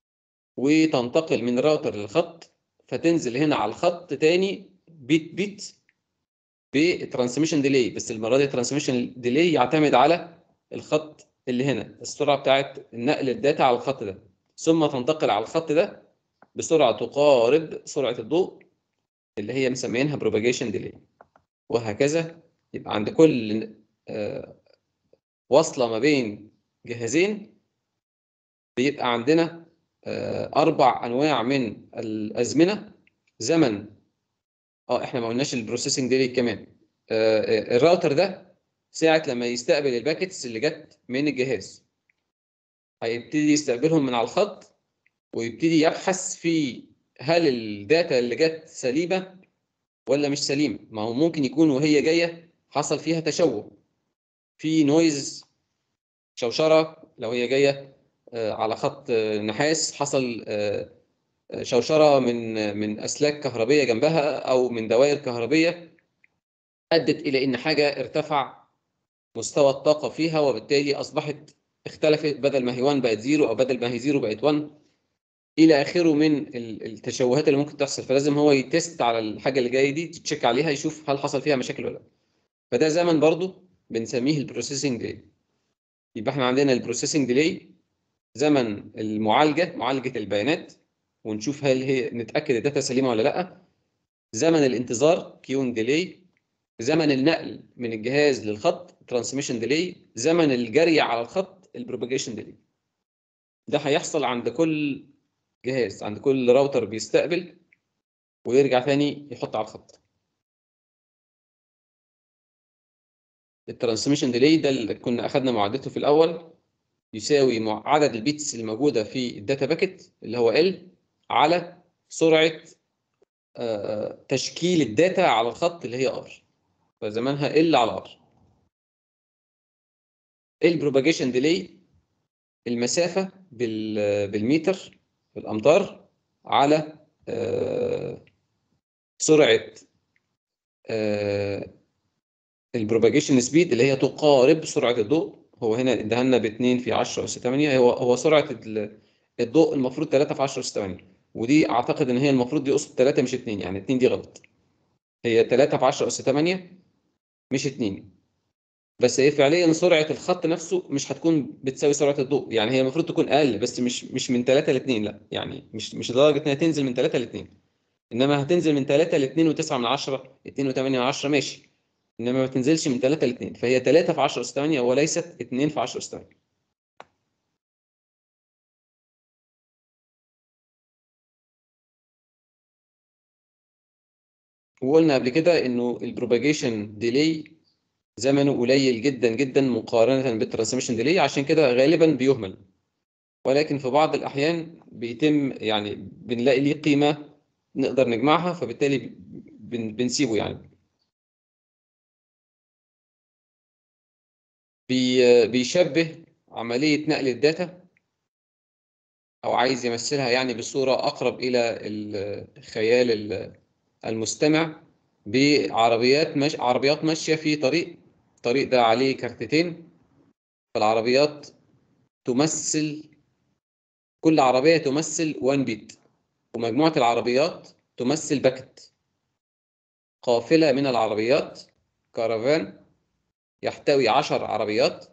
وتنتقل من راوتر للخط فتنزل هنا على الخط تاني بيت بيت بترانسميشن ديلي بس المره دي ترانسميشن ديلي يعتمد على الخط اللي هنا السرعه بتاعت نقل الداتا على الخط ده ثم تنتقل على الخط ده بسرعه تقارب سرعه الضوء اللي هي مسمينها propagation delay وهكذا يبقى عند كل آه، وصلة ما بين جهازين بيبقى عندنا آه، أربع أنواع من الأزمنة زمن اه احنا ما قلناش البروسيسنج ديلي كمان آه، الراوتر ده ساعة لما يستقبل الباكتس اللي جت من الجهاز هيبتدي يستقبلهم من على الخط ويبتدي يبحث في هل الداتا اللي جت سليمه ولا مش سليمه ما هو ممكن يكون وهي جايه حصل فيها تشوه في نويز شوشره لو هي جايه آه، على خط آه، نحاس حصل آه، شوشره من من اسلاك كهربيه جنبها او من دوائر كهربيه ادت الى ان حاجه ارتفع مستوى الطاقه فيها وبالتالي اصبحت اختلفت بدل ما هي 1 بقت 0 او بدل ما هي 0 بقت 1 الى اخره من ال- التشوهات اللي ممكن تحصل فلازم هو يتست على الحاجه اللي جايه دي تشيك عليها يشوف هل حصل فيها مشاكل ولا لا فده زمن برضو بنسميه البروسيسنج ديلي يبقى احنا عندنا البروسيسنج ديلي زمن المعالجه معالجه البيانات ونشوف هل هي نتاكد الداتا سليمه ولا لا زمن الانتظار كيون ديلي زمن النقل من الجهاز للخط ترانسميشن ديلي زمن الجري على الخط البروباجيشن ديلي ده هيحصل عند كل جهاز عند كل راوتر بيستقبل ويرجع تاني يحط على الخط الترانسميشن ديلي ده اللي كنا اخدنا معادلته في الاول يساوي مع- عدد البيتس الموجوده في الداتا باكيت اللي هو ال على سرعه آه، تشكيل الداتا على الخط اللي هي ار فزمانها ال على ار البروباجيشن ديلي المسافه بال- بالمتر بالامتار على آه، سرعه البروباجيشن سبيد اللي هي تقارب سرعه الضوء هو هنا اداها لنا ب 2 في 10 اس 8 هو هو سرعه ال- الضوء المفروض 3 في 10 اس 8 ودي اعتقد ان هي المفروض دي قصة 3 مش 2 يعني 2 دي غلط هي 3 في 10 اس 8 مش 2 بس هي فعليا سرعه الخط نفسه مش هتكون بتساوي سرعه الضوء يعني هي المفروض تكون اقل بس مش مش من 3 ل 2 لا يعني مش مش لدرجه انها تنزل من 3 ل 2 انما هتنزل من 3 ل 2 و9 من 10 2 و8 من 10 ماشي انما ما تنزلش من 3 ل 2 فهي 3 في 10 اس 8 وليست 2 في 10 اس 8 وقلنا قبل كده انه البروباجيشن ديلي زمنه قليل جدا جدا مقارنة بالترانسميشن ديلي عشان كده غالبا بيهمل ولكن في بعض الأحيان بيتم يعني بنلاقي ليه قيمة نقدر نجمعها فبالتالي بن بنسيبه يعني بي بيشبه عملية نقل الداتا أو عايز يمثلها يعني بصورة أقرب إلى الخيال ال- المستمع بعربيات مش عربيات ماشية في طريق الطريق ده عليه كارتتين فالعربيات تمثل كل عربية تمثل 1 بيت ومجموعة العربيات تمثل باكت قافلة من العربيات كارافان يحتوي 10 عربيات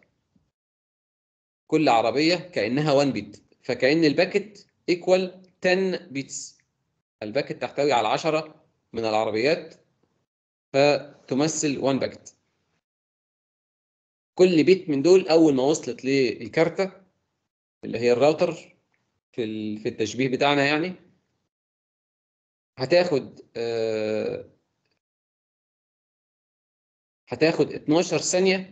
كل عربية كأنها 1 بيت فكأن الباكت ايكوال 10 بيتس الباكت تحتوي على 10 من العربيات فتمثل 1 باكت كل بيت من دول اول ما وصلت للكارتة اللي هي الراوتر في ال- في التشبيه بتاعنا يعني هتاخد آه، هتاخد 12 ثانية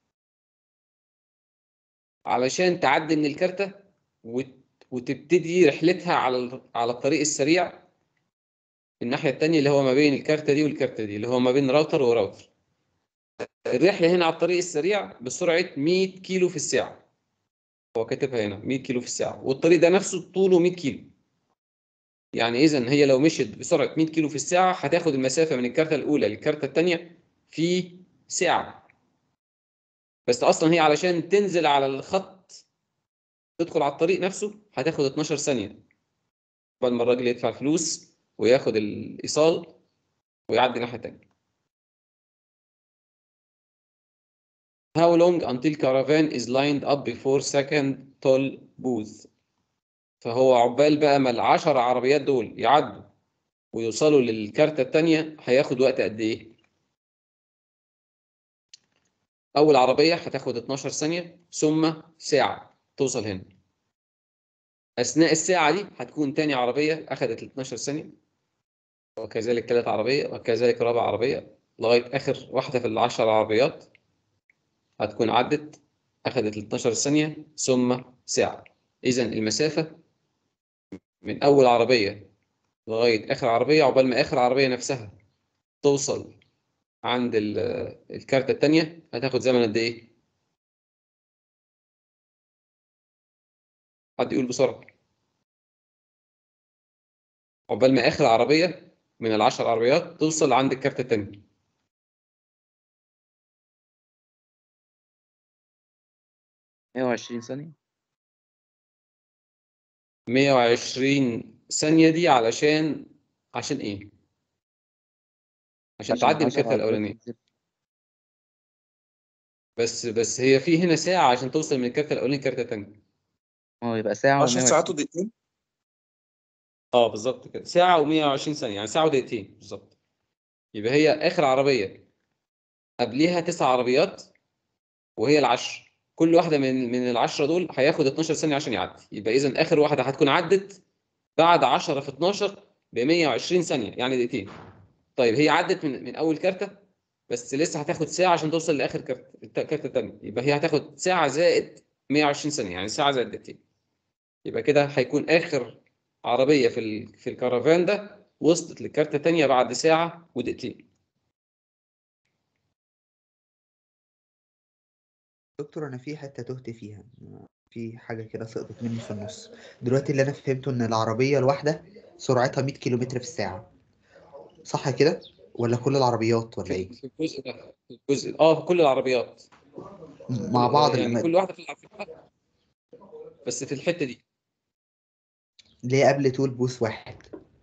علشان تعدي من الكارتة وت- وتبتدي رحلتها على ال- على الطريق السريع الناحية التانية اللي هو ما بين الكارتة دي والكارتة دي اللي هو ما بين راوتر وراوتر الرحلة هنا على الطريق السريع بسرعة 100 كيلو في الساعة هو كاتبها هنا 100 كيلو في الساعة والطريق ده نفسه طوله 100 كيلو يعني إذا هي لو مشيت بسرعة 100 كيلو في الساعة هتاخد المسافة من الكارتة الأولى للكارتة التانية في ساعة بس أصلا هي علشان تنزل على الخط تدخل على الطريق نفسه هتاخد 12 ثانية قبل ما الراجل يدفع الفلوس وياخد الإيصال ويعدي الناحية التانية How long until caravan is lined up before second toll booth فهو عقبال بقى ما العشر عربيات دول يعدوا ويوصلوا للكارتة التانية هياخد وقت قد إيه؟ أول عربية هتاخد 12 ثانية ثم ساعة توصل هنا أثناء الساعة دي هتكون تاني عربية أخدت 12 ثانية وكذلك تالت عربية وكذلك رابع عربية لغاية آخر واحدة في العشر عربيات هتكون عدت أخدت 12 ثانية ثم ساعة إذا المسافة من أول عربية لغاية آخر عربية عقبال ما آخر عربية نفسها توصل عند ال- الكارتة التانية هتاخد زمن قد إيه؟ حد يقول بسرعة عقبال ما آخر عربية من العشر عربيات توصل عند الكارتة التانية 120 ثانية 120 ثانية دي علشان عشان إيه؟ عشان تعدي من عشر الكارتة عربيات الأولانية تنزل. بس بس هي في هنا ساعة عشان توصل من الكارتة الأولانية للكارتة التانية اه يبقى ساعة 10 ساعات و120 ودقيقتين اه بالظبط كده ساعة و120 ثانية يعني ساعة ودقيقتين بالظبط يبقى هي آخر عربية قبليها تسع عربيات وهي العشر كل واحدة من من العشرة دول هياخد 12 ثانية عشان يعدي يبقى إذا آخر واحدة هتكون عدت بعد 10 في 12 ب 120 ثانية يعني دقيقتين طيب هي عدت من من أول كارتة بس لسه هتاخد ساعة عشان توصل لآخر كارتة الت- الكارتة التانية يبقى هي هتاخد ساعة زائد 120 ثانية يعني ساعة زائد دقيقتين يبقى كده هيكون آخر عربية في ال... في الكرفان ده وصلت للكارتة التانية بعد ساعة ودقيقتين دكتور انا في حته تهت فيها في حاجه كده سقطت مني في النص دلوقتي اللي انا فهمته ان العربيه الواحده سرعتها 100 كيلومتر في الساعه صح كده ولا كل العربيات ولا في ايه في الجزء ده في الجزء اه في كل العربيات مع بعض يعني لما كل واحدة في العربية بس في الحتة دي اللي هي قبل تول بوث واحد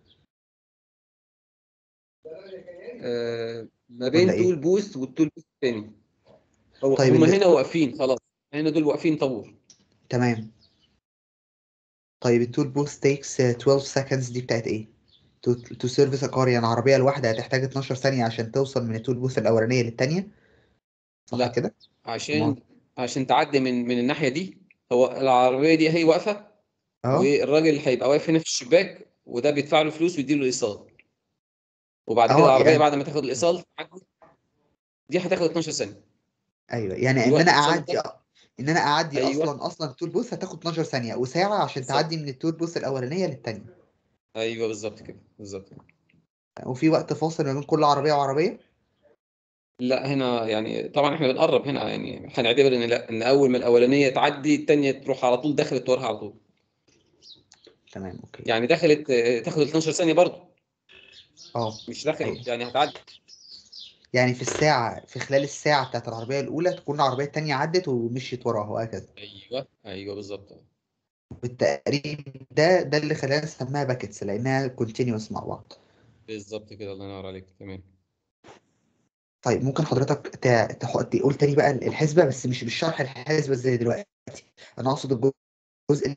آه، ما بين ولا إيه؟ تول بوث والتول بوث الثاني هو طيب هم اللي- هنا واقفين خلاص هنا دول واقفين طابور تمام طيب التول بوث تيكس 12 seconds دي بتاعت ايه؟ تو تو سيرفيس car يعني العربية الواحدة هتحتاج 12 ثانية عشان توصل من التول بوث الأولانية للتانية صح لا. كده؟ عشان أمال؟ عشان تعدي من من الناحيه دي هو العربيه دي هي واقفه اه والراجل هيبقى واقف هنا في الشباك وده بيدفع له فلوس ويديله الايصال وبعد اه، كده العربيه يعني- بعد ما تاخد الايصال تعدي دي هتاخد 12 ثانيه ايوه يعني ان الوقت انا اتصل اعدي ان انا اعدي أيوة. اصلا اصلا التول بوث هتاخد 12 ثانية وساعة عشان بالظبط. تعدي من التول بوث الأولانية للتانية ايوه بالظبط كده بالظبط وفي وقت فاصل ما بين كل عربية وعربية لا هنا يعني طبعا احنا بنقرب هنا يعني هنعتبر ان لا ان اول ما الاولانيه تعدي الثانيه تروح على طول دخلت وراها على طول تمام اوكي يعني دخلت آه، تاخد 12 ثانيه برضه اه مش دخلت أيوة. يعني هتعدي يعني في الساعة في خلال الساعة بتاعت العربية الأولى تكون العربية التانية عدت ومشيت وراها وهكذا ايوه ايوه بالظبط بالتقريب ده ده اللي خلانا نسميها باكيتس لأنها كونتينيوس مع بعض بالظبط كده الله ينور عليك تمام طيب ممكن حضرتك ت- تح- تقول تاني بقى الحسبة بس مش بالشرح الحسبة زي دلوقتي أنا أقصد الجزء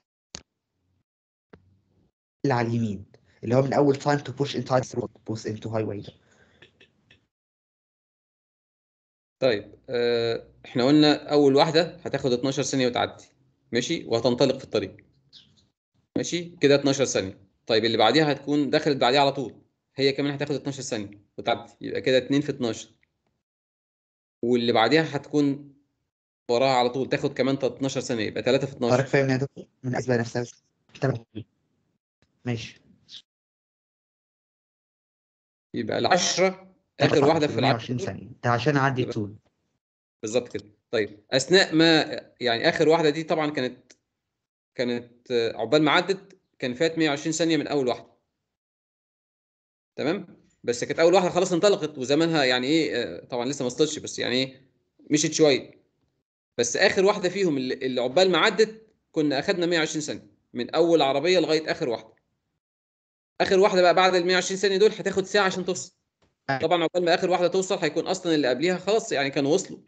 اللي على اليمين اللي هو من أول time to push inside road push into highway ده طيب آه، احنا قلنا اول واحده هتاخد 12 ثانيه وتعدي ماشي وهتنطلق في الطريق ماشي كده 12 ثانيه طيب اللي بعديها هتكون دخلت بعديها على طول هي كمان هتاخد 12 ثانيه وتعدي يبقى كده 2 في 12 واللي بعديها هتكون وراها على طول تاخد كمان 12 ثانيه يبقى 3 في حضرتك 12 فاهم يا دكتور من الحسبة نفسها بس تمام ماشي يبقى العشرة اخر واحده في 120 العشرة ثانية ده عشان أعدي الطول بالظبط كده طيب اثناء ما يعني اخر واحده دي طبعا كانت كانت آه، عقبال ما عدت كان فات 120 ثانيه من اول واحده تمام بس كانت اول واحده خلاص انطلقت وزمانها يعني ايه آه، طبعا لسه ما وصلتش بس يعني ايه مشيت شويه بس اخر واحده فيهم اللي, اللي عقبال ما عدت كنا اخدنا 120 ثانيه من اول عربيه لغايه اخر واحده اخر واحده بقى بعد ال 120 ثانيه دول هتاخد ساعه عشان توصل طبعا عقبال ما اخر واحده توصل هيكون اصلا اللي قبليها خلاص يعني كانوا وصلوا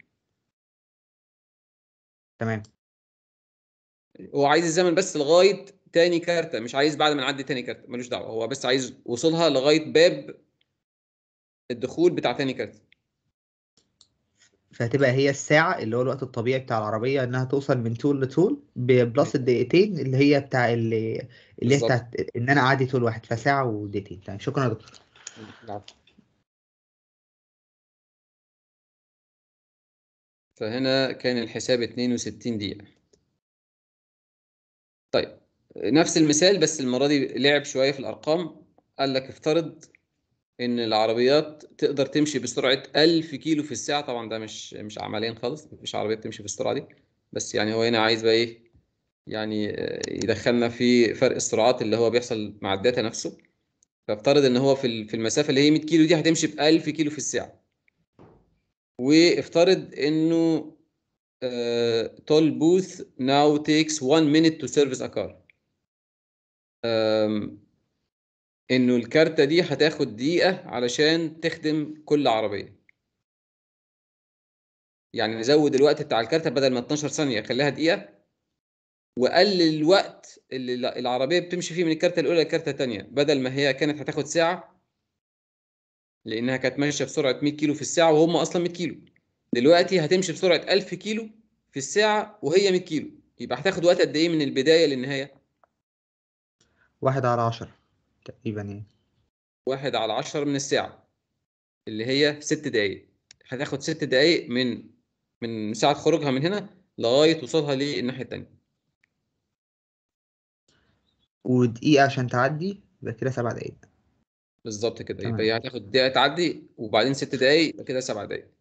تمام هو عايز الزمن بس لغايه تاني كارته مش عايز بعد ما نعدي تاني كارته ملوش دعوه هو بس عايز وصولها لغايه باب الدخول بتاع تاني كارته فهتبقى هي الساعة اللي هو الوقت الطبيعي بتاع العربية إنها توصل من طول لطول بلس الدقيقتين اللي هي بتاع اللي اللي هي بالظبط. بتاعت إن أنا أعدي طول واحد فساعة ودقيقتين تمام شكرا يا دكتور العفو. فهنا كان الحساب 62 دقيقة طيب نفس المثال بس المرة دي لعب شوية في الأرقام قال لك افترض إن العربيات تقدر تمشي بسرعة 1000 كيلو في الساعة طبعا ده مش مش عمليا خالص مفيش عربية بتمشي بالسرعة دي بس يعني هو هنا عايز بقى إيه يعني آه، يدخلنا في فرق السرعات اللي هو بيحصل مع الداتا نفسه فافترض ان هو في ال- في المسافه اللي هي 100 كيلو دي هتمشي ب 1000 كيلو في الساعه وافترض انه تول بوث now takes 1 minute to service a car آم، انه الكارتة دي هتاخد دقيقة علشان تخدم كل عربية يعني نزود الوقت بتاع الكارتة بدل ما 12 ثانية خليها دقيقة وقلل الوقت اللي ال- العربية بتمشي فيه من الكارتة الأولى للكارتة الثانية بدل ما هي كانت هتاخد ساعة لأنها كانت ماشية بسرعة 100 كيلو في الساعة وهم أصلا 100 كيلو دلوقتي هتمشي بسرعة 1000 كيلو في الساعة وهي 100 كيلو يبقى هتاخد وقت قد إيه من البداية للنهاية؟ واحد على عشرة تقريبا يعني واحد على عشرة من الساعة اللي هي ست دقايق هتاخد ست دقايق من من ساعة خروجها من هنا لغاية وصولها للناحية التانية ودقيقة عشان تعدي يبقى كده سبع دقايق بالظبط كده تمام. يبقى هي هتاخد دقيقة تعدي وبعدين ست دقايق يبقى كده سبع دقايق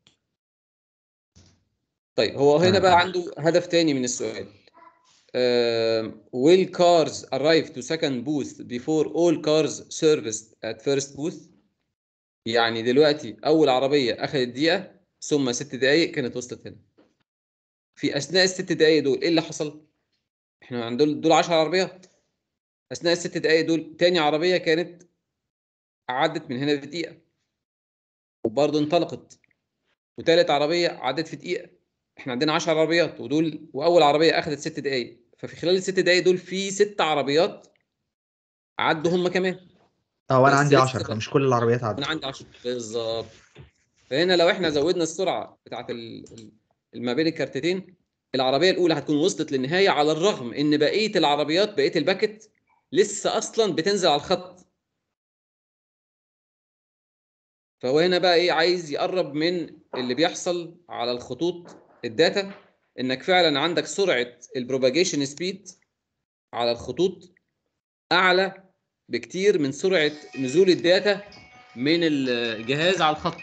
طيب هو هنا تمام. بقى عنده هدف تاني من السؤال um, will cars arrive to second booth before all cars serviced at first booth يعني دلوقتي أول عربية أخذت دقيقة ثم ست دقايق كانت وصلت هنا في أثناء الست دقايق دول إيه اللي حصل؟ إحنا عندنا دول 10 عربيات اثناء الست دقائق دول تاني عربيه كانت عدت من هنا بدقيقه وبرضه انطلقت وتالت عربيه عدت في دقيقه احنا عندنا 10 عربيات ودول واول عربيه اخذت ست دقائق ففي خلال الست دقائق دول في ست عربيات عدوا هم كمان اه وانا بس عندي لسه 10 بقى. فمش كل العربيات عدت انا عندي 10 بالظبط فهنا لو احنا زودنا السرعه بتاعت ال- ال- ما بين الكارتتين العربيه الاولى هتكون وصلت للنهايه على الرغم ان بقيه العربيات بقيه الباكت لسه اصلا بتنزل على الخط فهو هنا بقى ايه عايز يقرب من اللي بيحصل على الخطوط الداتا انك فعلا عندك سرعه البروباجيشن سبيد على الخطوط اعلى بكتير من سرعه نزول الداتا من الجهاز على الخط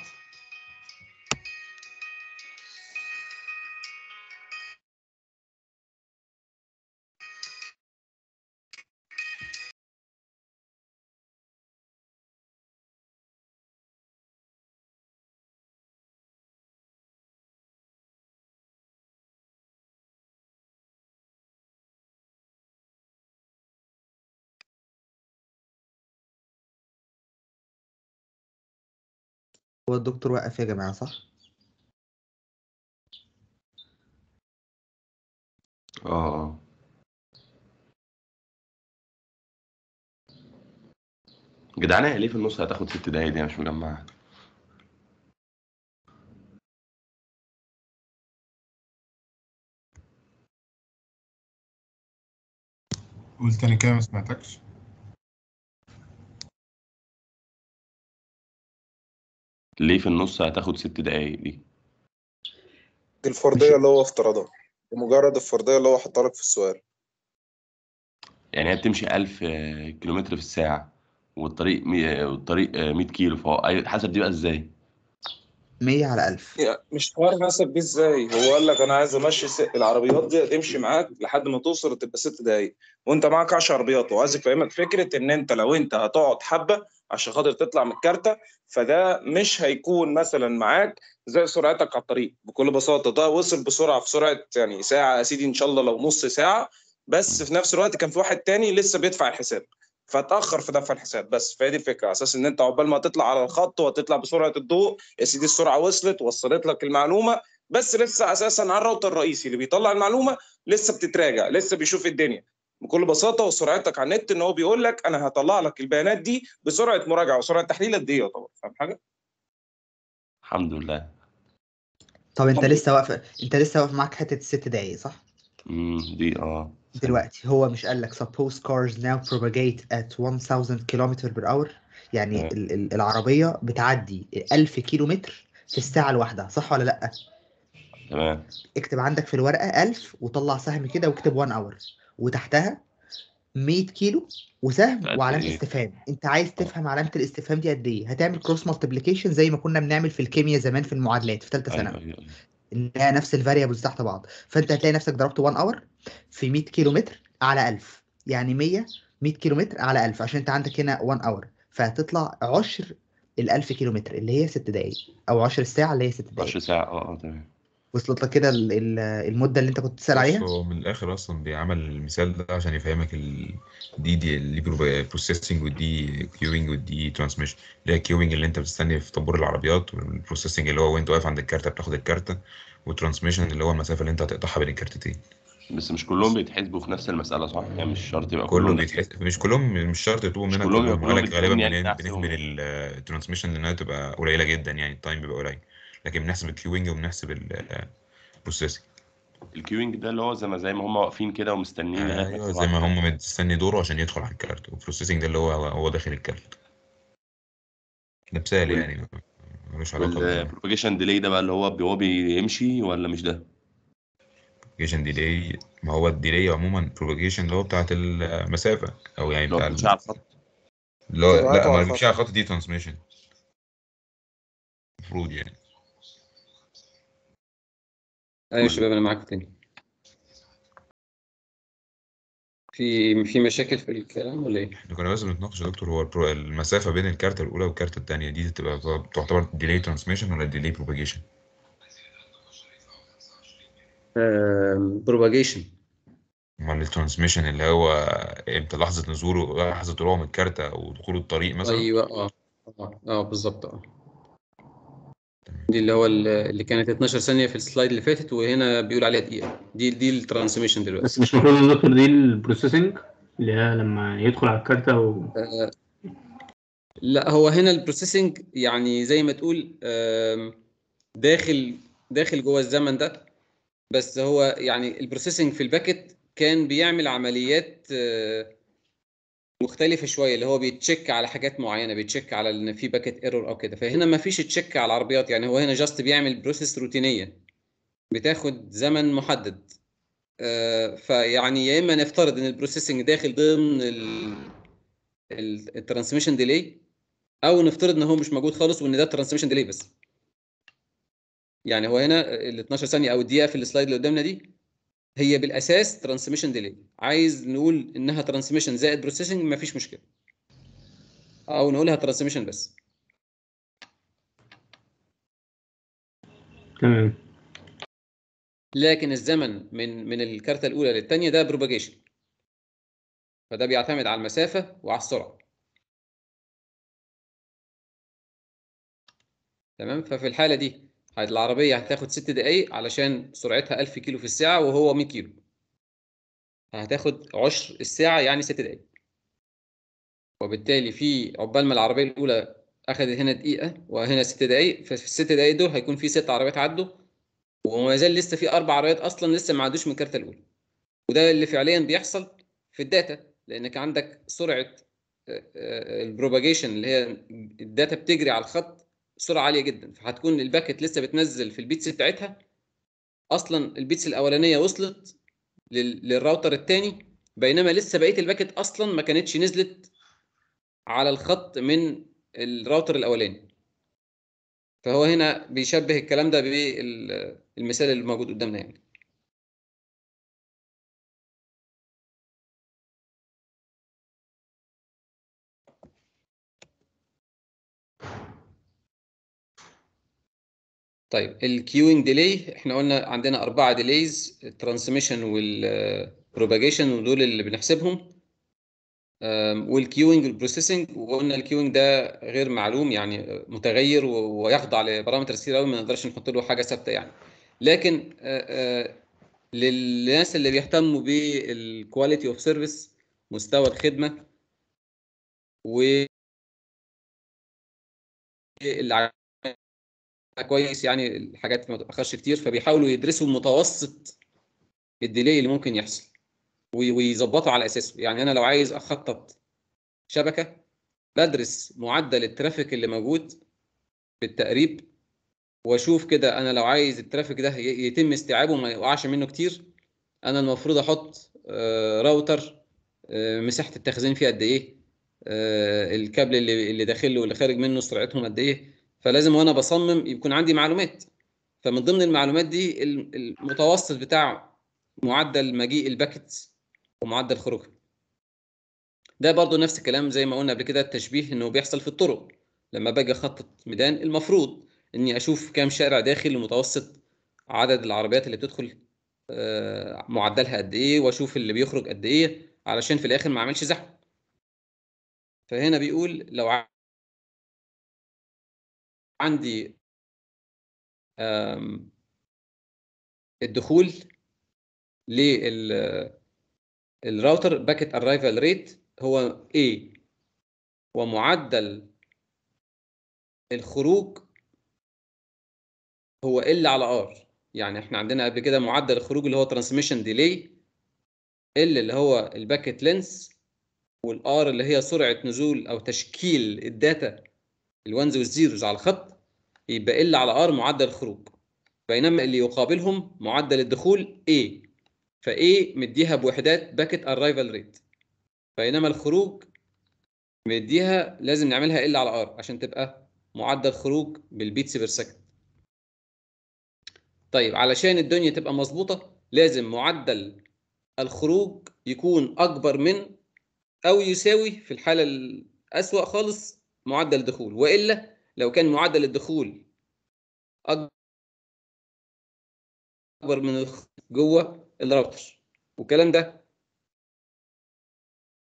هو الدكتور وقف يا جماعة صح؟ اه جدعانة هي ليه في النص هتاخد ست دقايق دي أنا مش مجمعها قول تاني كده ما سمعتكش ليه في النص هتاخد ست دقايق دي دي الفرضيه اللي هو افترضها بمجرد الفرضيه اللي هو حطها لك في السؤال يعني هي بتمشي 1000 كيلومتر في الساعة والطريق مي... والطريق آه، 100 كيلو فهو أي- حسب دي بقى ازاي 100 على 1000 يعني مش حوار حسب بيه ازاي هو قال لك انا عايز امشي س... العربيات دي هتمشي معاك لحد ما توصل تبقى ست دقايق وانت معاك 10 عربيات وعايز افهمك فكره ان انت لو انت هتقعد حبه عشان خاطر تطلع من الكارته فده مش هيكون مثلا معاك زي سرعتك على الطريق بكل بساطه ده وصل بسرعه في سرعه يعني ساعه يا سيدي ان شاء الله لو نص ساعه بس في نفس الوقت كان في واحد تاني لسه بيدفع الحساب فتاخر في دفع الحساب بس فهي دي الفكره على اساس ان انت عقبال ما تطلع على الخط وهتطلع بسرعه الضوء يا سيدي السرعه وصلت وصلت لك المعلومه بس لسه اساسا على الراوتر الرئيسي اللي بيطلع المعلومه لسه بتتراجع لسه بيشوف الدنيا بكل بساطه وسرعتك على النت ان هو بيقول لك انا هطلع لك البيانات دي بسرعه مراجعه وسرعه تحليل قد ايه يعتبر فاهم حاجه؟ الحمد لله طب انت طب- لسه واقف انت لسه واقف معاك حتة الست دقايق صح؟ امم دي اه دلوقتي هو مش قال لك suppose cars now propagate at 1000 km per hour يعني آه. ال ال العربية بتعدي 1000 كيلو متر في الساعة الواحدة صح ولا لأ؟ تمام اكتب عندك في الورقة 1000 وطلع سهم كده واكتب 1 hour وتحتها 100 كيلو وسهم قد وعلامة إيه؟ استفهام انت عايز تفهم علامة الاستفهام دي قد ايه هتعمل كروس مالتيبليكيشن زي ما كنا بنعمل في الكيمياء زمان في المعادلات في ثالثة ايوه ثانوي ايوه أيوة. انها نفس الفاريبلز تحت بعض فانت هتلاقي نفسك ضربت 1 اور في 100 كيلو متر على 1000 يعني 100 100 كيلو متر على 1000 عشان انت عندك هنا 1 اور فهتطلع عشر ال 1000 كيلو متر اللي هي 6 دقايق او 10 الساعه اللي هي 6 10 دقايق ساعة اه اه تمام وصلت لك كده ال- ال- المده اللي انت كنت بتسال بص عليها هو من الاخر اصلا بيعمل المثال ده عشان يفهمك ال دي دي اللي بروسيسنج والدي كيوينج والدي ترانسميشن اللي هي الكيوينج اللي انت بتستني في طابور العربيات والبروسيسنج اللي هو وانت واقف عند الكارته بتاخد الكارته والترانسميشن اللي هو المسافه اللي انت هتقطعها بين الكارتتين بس مش كلهم بيتحسبوا في نفس المسألة صح؟ يعني مش شرط يبقى كله كلهم بيتحس مش كلهم مش شرط يطلبوا مش منك كلهم كلهم كلهم لك غالبا بتكون يعني بن- نفسهم. بنهمل الترانسميشن لانها تبقى قليله جدا يعني التايم بيبقى قليل لكن بنحسب الكيوينج وبنحسب البروسيسنج الكيوينج ده اللي هو زي ما زي ما هم واقفين كده ومستنيين لغاية ايوه يطلع زي ما الكارت. هم مستني دوره عشان يدخل على الكارت والبروسيسنج ده اللي هو هو داخل الكارت ده مثال وال- يعني ملوش علاقه بال والبروباجيشن ديلي ده بقى اللي هو بي- هو بيمشي ولا مش ده؟ propagation ديلي ما هو الديلي عموما propagation اللي هو بتاعت المسافه او يعني اللي هو بتاع بيمشي على الخط اللي هو سرعته لا على ما الخط. بيمشي على الخط دي ترانسميشن المفروض يعني ايوه يا شباب انا معاكم تاني في في مشاكل في الكلام ولا ايه؟ احنا كنا بس بنتناقش يا دكتور هو البرو... المسافه بين الكارته الاولى والكارته الثانيه دي تبقى تعتبر ديلي ترانسميشن ولا ديلي propagation بروباجيشن امال الترانسميشن اللي هو امتى لحظه نزوله لحظه طلوعه من الكارتة ودخوله الطريق مثلا ايوه اه اه, آه بالظبط اه دي اللي هو ال- اللي كانت 12 ثانيه في السلايد اللي فاتت وهنا بيقول عليها دقيقه دي دي الترانسميشن دلوقتي بس مش المفروض يا دكتور دي البروسيسنج اللي هي لما يدخل على الكارتة و... آه، لا هو هنا البروسيسنج يعني زي ما تقول آم، داخل داخل جوه الزمن ده بس هو يعني البروسيسنج في الباكت كان بيعمل عمليات آه، مختلفة شوية اللي هو بيتشيك على حاجات معينة بيتشيك على ان في باكت ايرور او كده فهنا ما فيش تشيك على العربيات يعني هو هنا جاست بيعمل بروسيس روتينية بتاخد زمن محدد آه، فيعني يا اما نفترض ان البروسيسنج داخل ضمن الترانسميشن ديلي او نفترض ان هو مش موجود خالص وان ده ترانسميشن ديلي بس يعني هو هنا ال 12 ثانيه او الدقيقه في السلايد اللي قدامنا دي هي بالاساس ترانسميشن ديلي عايز نقول انها ترانسميشن زائد بروسيسنج مفيش مشكله او نقولها ترانسميشن بس تمام لكن الزمن من من الكارته الاولى للثانيه ده بروباجيشن فده بيعتمد على المسافه وعلى السرعه تمام ففي الحاله دي العربيه هتاخد 6 دقائق علشان سرعتها 1000 كيلو في الساعه وهو 100 كيلو هتاخد عشر الساعه يعني 6 دقائق وبالتالي في عقبال ما العربيه الاولى اخذت هنا دقيقه وهنا 6 دقائق ففي الست دقائق دول هيكون في ست عربيات عدوا وما زال لسه في اربع عربيات اصلا لسه ما عدوش من الكارته الاولى وده اللي فعليا بيحصل في الداتا لانك عندك سرعه البروباجيشن اللي هي الداتا بتجري على الخط سرعه عاليه جدا فهتكون الباكت لسه بتنزل في البيتس بتاعتها اصلا البيتس الاولانيه وصلت لل- للراوتر الثاني بينما لسه بقيه الباكت اصلا ما كانتش نزلت على الخط من الراوتر الاولاني فهو هنا بيشبه الكلام ده بالمثال اللي موجود قدامنا يعني طيب الكيوينج ديلي احنا قلنا عندنا اربعه ديليز الترانسميشن والبروباجيشن ودول اللي بنحسبهم أم، والكيوينج والبروسيسنج وقلنا الكيوينج ده غير معلوم يعني متغير و- ويخضع لبارامتر كتير قوي ما نقدرش نحط له حاجه ثابته يعني لكن آه، آه، للناس اللي بيهتموا بالكواليتي اوف سيرفيس مستوى الخدمه و اللي كويس يعني الحاجات ما تتاخرش كتير فبيحاولوا يدرسوا متوسط الديلي اللي ممكن يحصل وي- ويظبطوا على اساسه يعني انا لو عايز اخطط شبكه بدرس معدل الترافيك اللي موجود بالتقريب واشوف كده انا لو عايز الترافيك ده ي- يتم استيعابه وما يقعش منه كتير انا المفروض احط آه، راوتر آه، مساحه التخزين فيه قد ايه آه، الكابل اللي اللي داخل له واللي خارج منه سرعتهم قد ايه فلازم وانا بصمم يكون عندي معلومات فمن ضمن المعلومات دي الم- المتوسط بتاع معدل مجيء الباكتس ومعدل خروجها ده برضو نفس الكلام زي ما قلنا قبل كده التشبيه انه بيحصل في الطرق لما باجي اخطط ميدان المفروض اني اشوف كام شارع داخل ومتوسط عدد العربيات اللي بتدخل آه، معدلها قد ايه واشوف اللي بيخرج قد ايه علشان في الاخر ما اعملش زحمه فهنا بيقول لو ع- عندي آم، الدخول للراوتر باكيت ارايفال ريت هو A ومعدل الخروج هو L على R يعني احنا عندنا قبل كده معدل الخروج اللي هو ترانسميشن ديلي L اللي هو الباكيت لينس والار اللي هي سرعه نزول او تشكيل الداتا الوانز والزيروز على الخط يبقى ال على ار معدل الخروج بينما اللي يقابلهم معدل الدخول A ف A مديها بوحدات باكيت ارايفال ريت بينما الخروج مديها لازم نعملها ال على ار عشان تبقى معدل خروج بالبيتس بير سكند طيب علشان الدنيا تبقى مظبوطه لازم معدل الخروج يكون اكبر من او يساوي في الحاله الاسوأ خالص معدل الدخول والا لو كان معدل الدخول اكبر من الخ- جوه الراوتر والكلام ده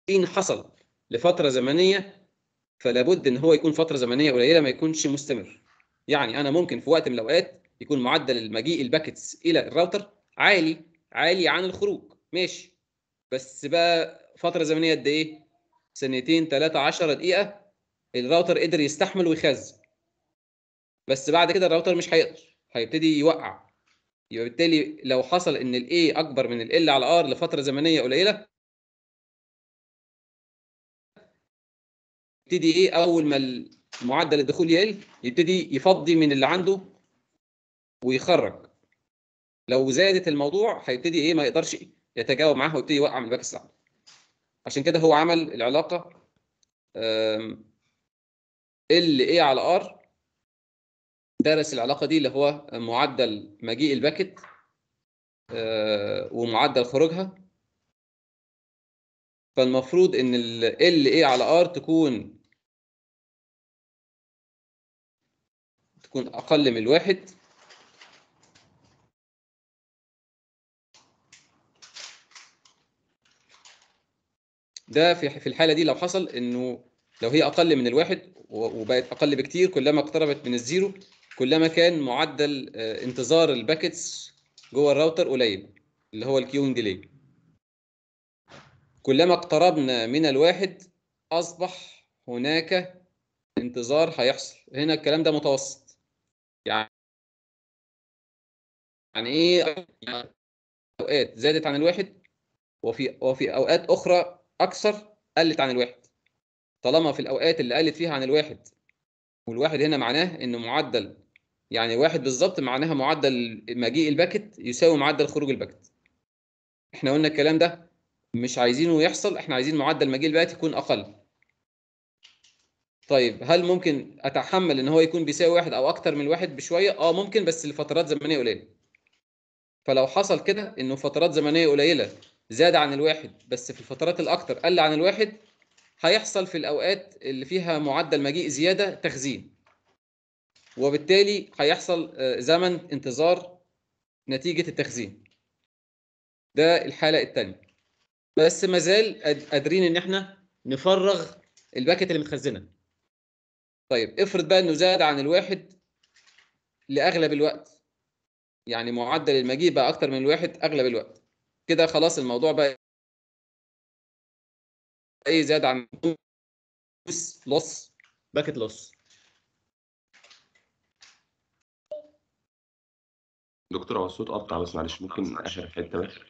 إن حصل لفترة زمنية فلا بد ان هو يكون فتره زمنيه قليله ما يكونش مستمر يعني انا ممكن في وقت من الاوقات يكون معدل المجيء الباكتس الى الراوتر عالي عالي عن الخروج ماشي بس بقى فتره زمنيه قد ايه سنتين ثلاثة 10 دقيقه الراوتر قدر يستحمل ويخزن بس بعد كده الراوتر مش هيقدر هيبتدي يوقع يبقى بالتالي لو حصل ان الاي اكبر من ال على ار لفتره زمنيه قليله يبتدي ايه اول ما معدل الدخول يقل يبتدي يفضي من اللي عنده ويخرج لو زادت الموضوع هيبتدي ايه ما يقدرش يتجاوب معاه ويبتدي يوقع من الباك ستاند عشان كده هو عمل العلاقه ال ايه على ار درس العلاقه دي اللي هو معدل مجيء الباكت آه، ومعدل خروجها فالمفروض ان ال ال ايه على ار تكون تكون اقل من الواحد ده في في الحاله دي لو حصل انه لو هي اقل من الواحد و- وبقت اقل بكتير كلما اقتربت من الزيرو كلما كان معدل آه، انتظار الباكتس جوه الراوتر قليل اللي هو الكيوينج ديلي كلما اقتربنا من الواحد اصبح هناك انتظار هيحصل هنا الكلام ده متوسط يعني يعني ايه يعني اوقات زادت عن الواحد وفي وفي اوقات اخرى اكثر قلت عن الواحد طالما في الاوقات اللي قلت فيها عن الواحد والواحد هنا معناه ان معدل يعني واحد بالظبط معناها معدل مجيء الباكت يساوي معدل خروج الباكت احنا قلنا الكلام ده مش عايزينه يحصل احنا عايزين معدل مجيء الباكت يكون اقل طيب هل ممكن اتحمل ان هو يكون بيساوي واحد او اكتر من واحد بشويه اه ممكن بس لفترات زمنيه قليله فلو حصل كده انه فترات زمنيه قليله زاد عن الواحد بس في الفترات الاكتر قل عن الواحد هيحصل في الاوقات اللي فيها معدل مجيء زياده تخزين وبالتالي هيحصل آه، زمن انتظار نتيجه التخزين ده الحاله الثانيه بس ما زال قاد- قادرين ان احنا نفرغ الباكت اللي متخزنه طيب افرض بقى انه زاد عن الواحد لاغلب الوقت يعني معدل المجيء بقى اكتر من الواحد اغلب الوقت كده خلاص الموضوع بقى ايه زاد عن لوس لوس باكت لوس دكتور هو الصوت قطع بس معلش ممكن اخر حته بس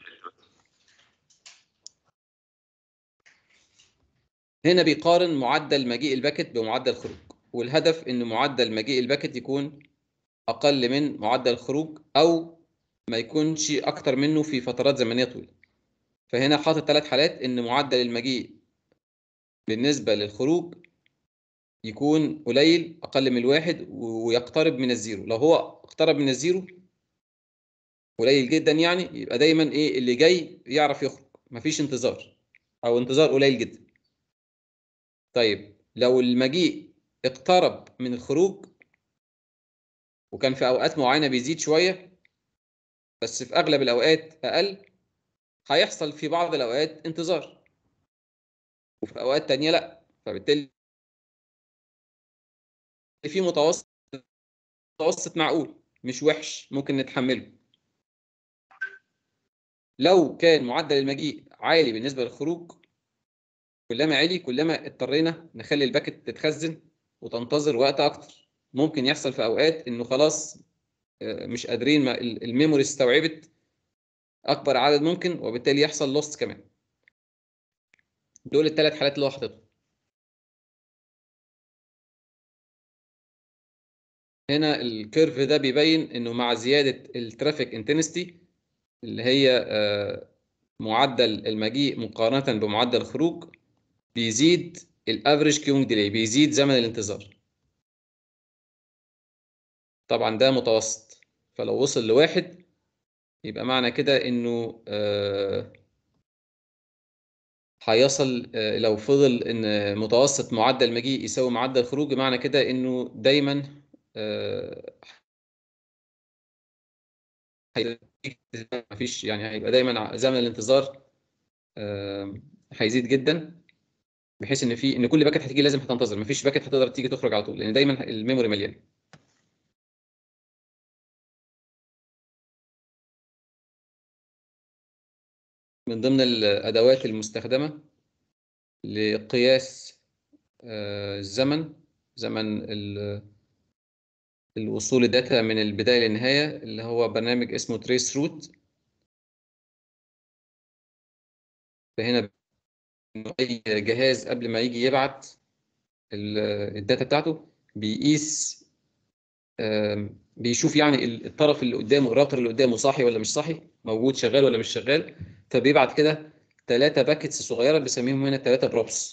هنا بيقارن معدل مجيء الباكت بمعدل الخروج والهدف ان معدل مجيء الباكت يكون اقل من معدل الخروج او ما يكونش اكتر منه في فترات زمنيه طويله فهنا حاطط ثلاث حالات ان معدل المجيء بالنسبه للخروج يكون قليل اقل من الواحد ويقترب من الزيرو لو هو اقترب من الزيرو قليل جدا يعني يبقى دايما ايه اللي جاي يعرف يخرج مفيش انتظار او انتظار قليل جدا طيب لو المجيء اقترب من الخروج وكان في اوقات معينه بيزيد شويه بس في اغلب الاوقات اقل هيحصل في بعض الاوقات انتظار وفي اوقات تانية لا فبالتالي في متوسط متوسط معقول مش وحش ممكن نتحمله لو كان معدل المجيء عالي بالنسبه للخروج كلما عالي كلما اضطرينا نخلي الباكت تتخزن وتنتظر وقت اكتر ممكن يحصل في اوقات انه خلاص آه، مش قادرين ما ال- الميموري استوعبت اكبر عدد ممكن وبالتالي يحصل لوست كمان دول الثلاث حالات اللي هو حاططهم هنا الكيرف ده بيبين انه مع زياده الترافيك انتنستي اللي هي آه، معدل المجيء مقارنه بمعدل الخروج بيزيد الافريج كيونج ديلي بيزيد زمن الانتظار طبعا ده متوسط فلو وصل لواحد يبقى معنى كده انه آه، هيصل آه، لو فضل ان متوسط معدل مجيء يساوي معدل خروج معنى كده انه دايما آه، هي- مفيش يعني هيبقى دايما ع- زمن الانتظار آه، هيزيد جدا بحيث ان في ان كل باكت هتيجي لازم هتنتظر مفيش باكت هتقدر تيجي تخرج على طول لان دايما الميموري مليان من ضمن الادوات المستخدمه لقياس آه، الزمن زمن ال- الوصول الداتا من البدايه للنهايه اللي هو برنامج اسمه تريس روت فهنا إنه اي جهاز قبل ما يجي يبعت ال- الداتا بتاعته بيقيس آم، بيشوف يعني ال- الطرف اللي قدامه الراوتر اللي قدامه صاحي ولا مش صاحي موجود شغال ولا مش شغال فبيبعت كده ثلاثة باكتس صغيرة بنسميهم هنا ثلاثة بروبس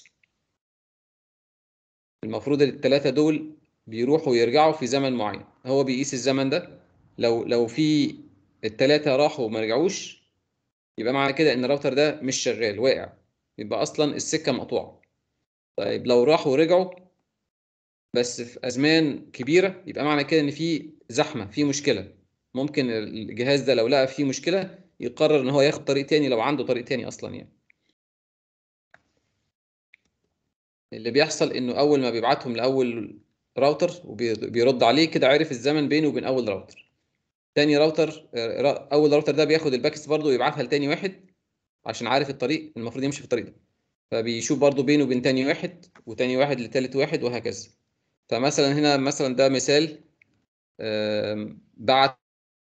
المفروض الثلاثة دول بيروحوا ويرجعوا في زمن معين هو بيقيس الزمن ده لو لو في الثلاثة راحوا وما رجعوش يبقى معنى كده ان الراوتر ده مش شغال واقع يبقى اصلا السكة مقطوعة طيب لو راحوا ورجعوا بس في ازمان كبيره يبقى معنى كده ان في زحمه في مشكله ممكن الجهاز ده لو لقى فيه مشكله يقرر ان هو ياخد طريق تاني لو عنده طريق تاني اصلا يعني اللي بيحصل انه اول ما بيبعتهم لاول راوتر وبيرد عليه كده عرف الزمن بينه وبين اول راوتر تاني راوتر آه، را- اول راوتر ده بياخد الباكس برضه ويبعتها لتاني واحد عشان عارف الطريق المفروض يمشي في الطريق ده فبيشوف برضه بينه وبين تاني واحد وتاني واحد لتالت واحد وهكذا فمثلا هنا مثلا ده مثال آم، بعته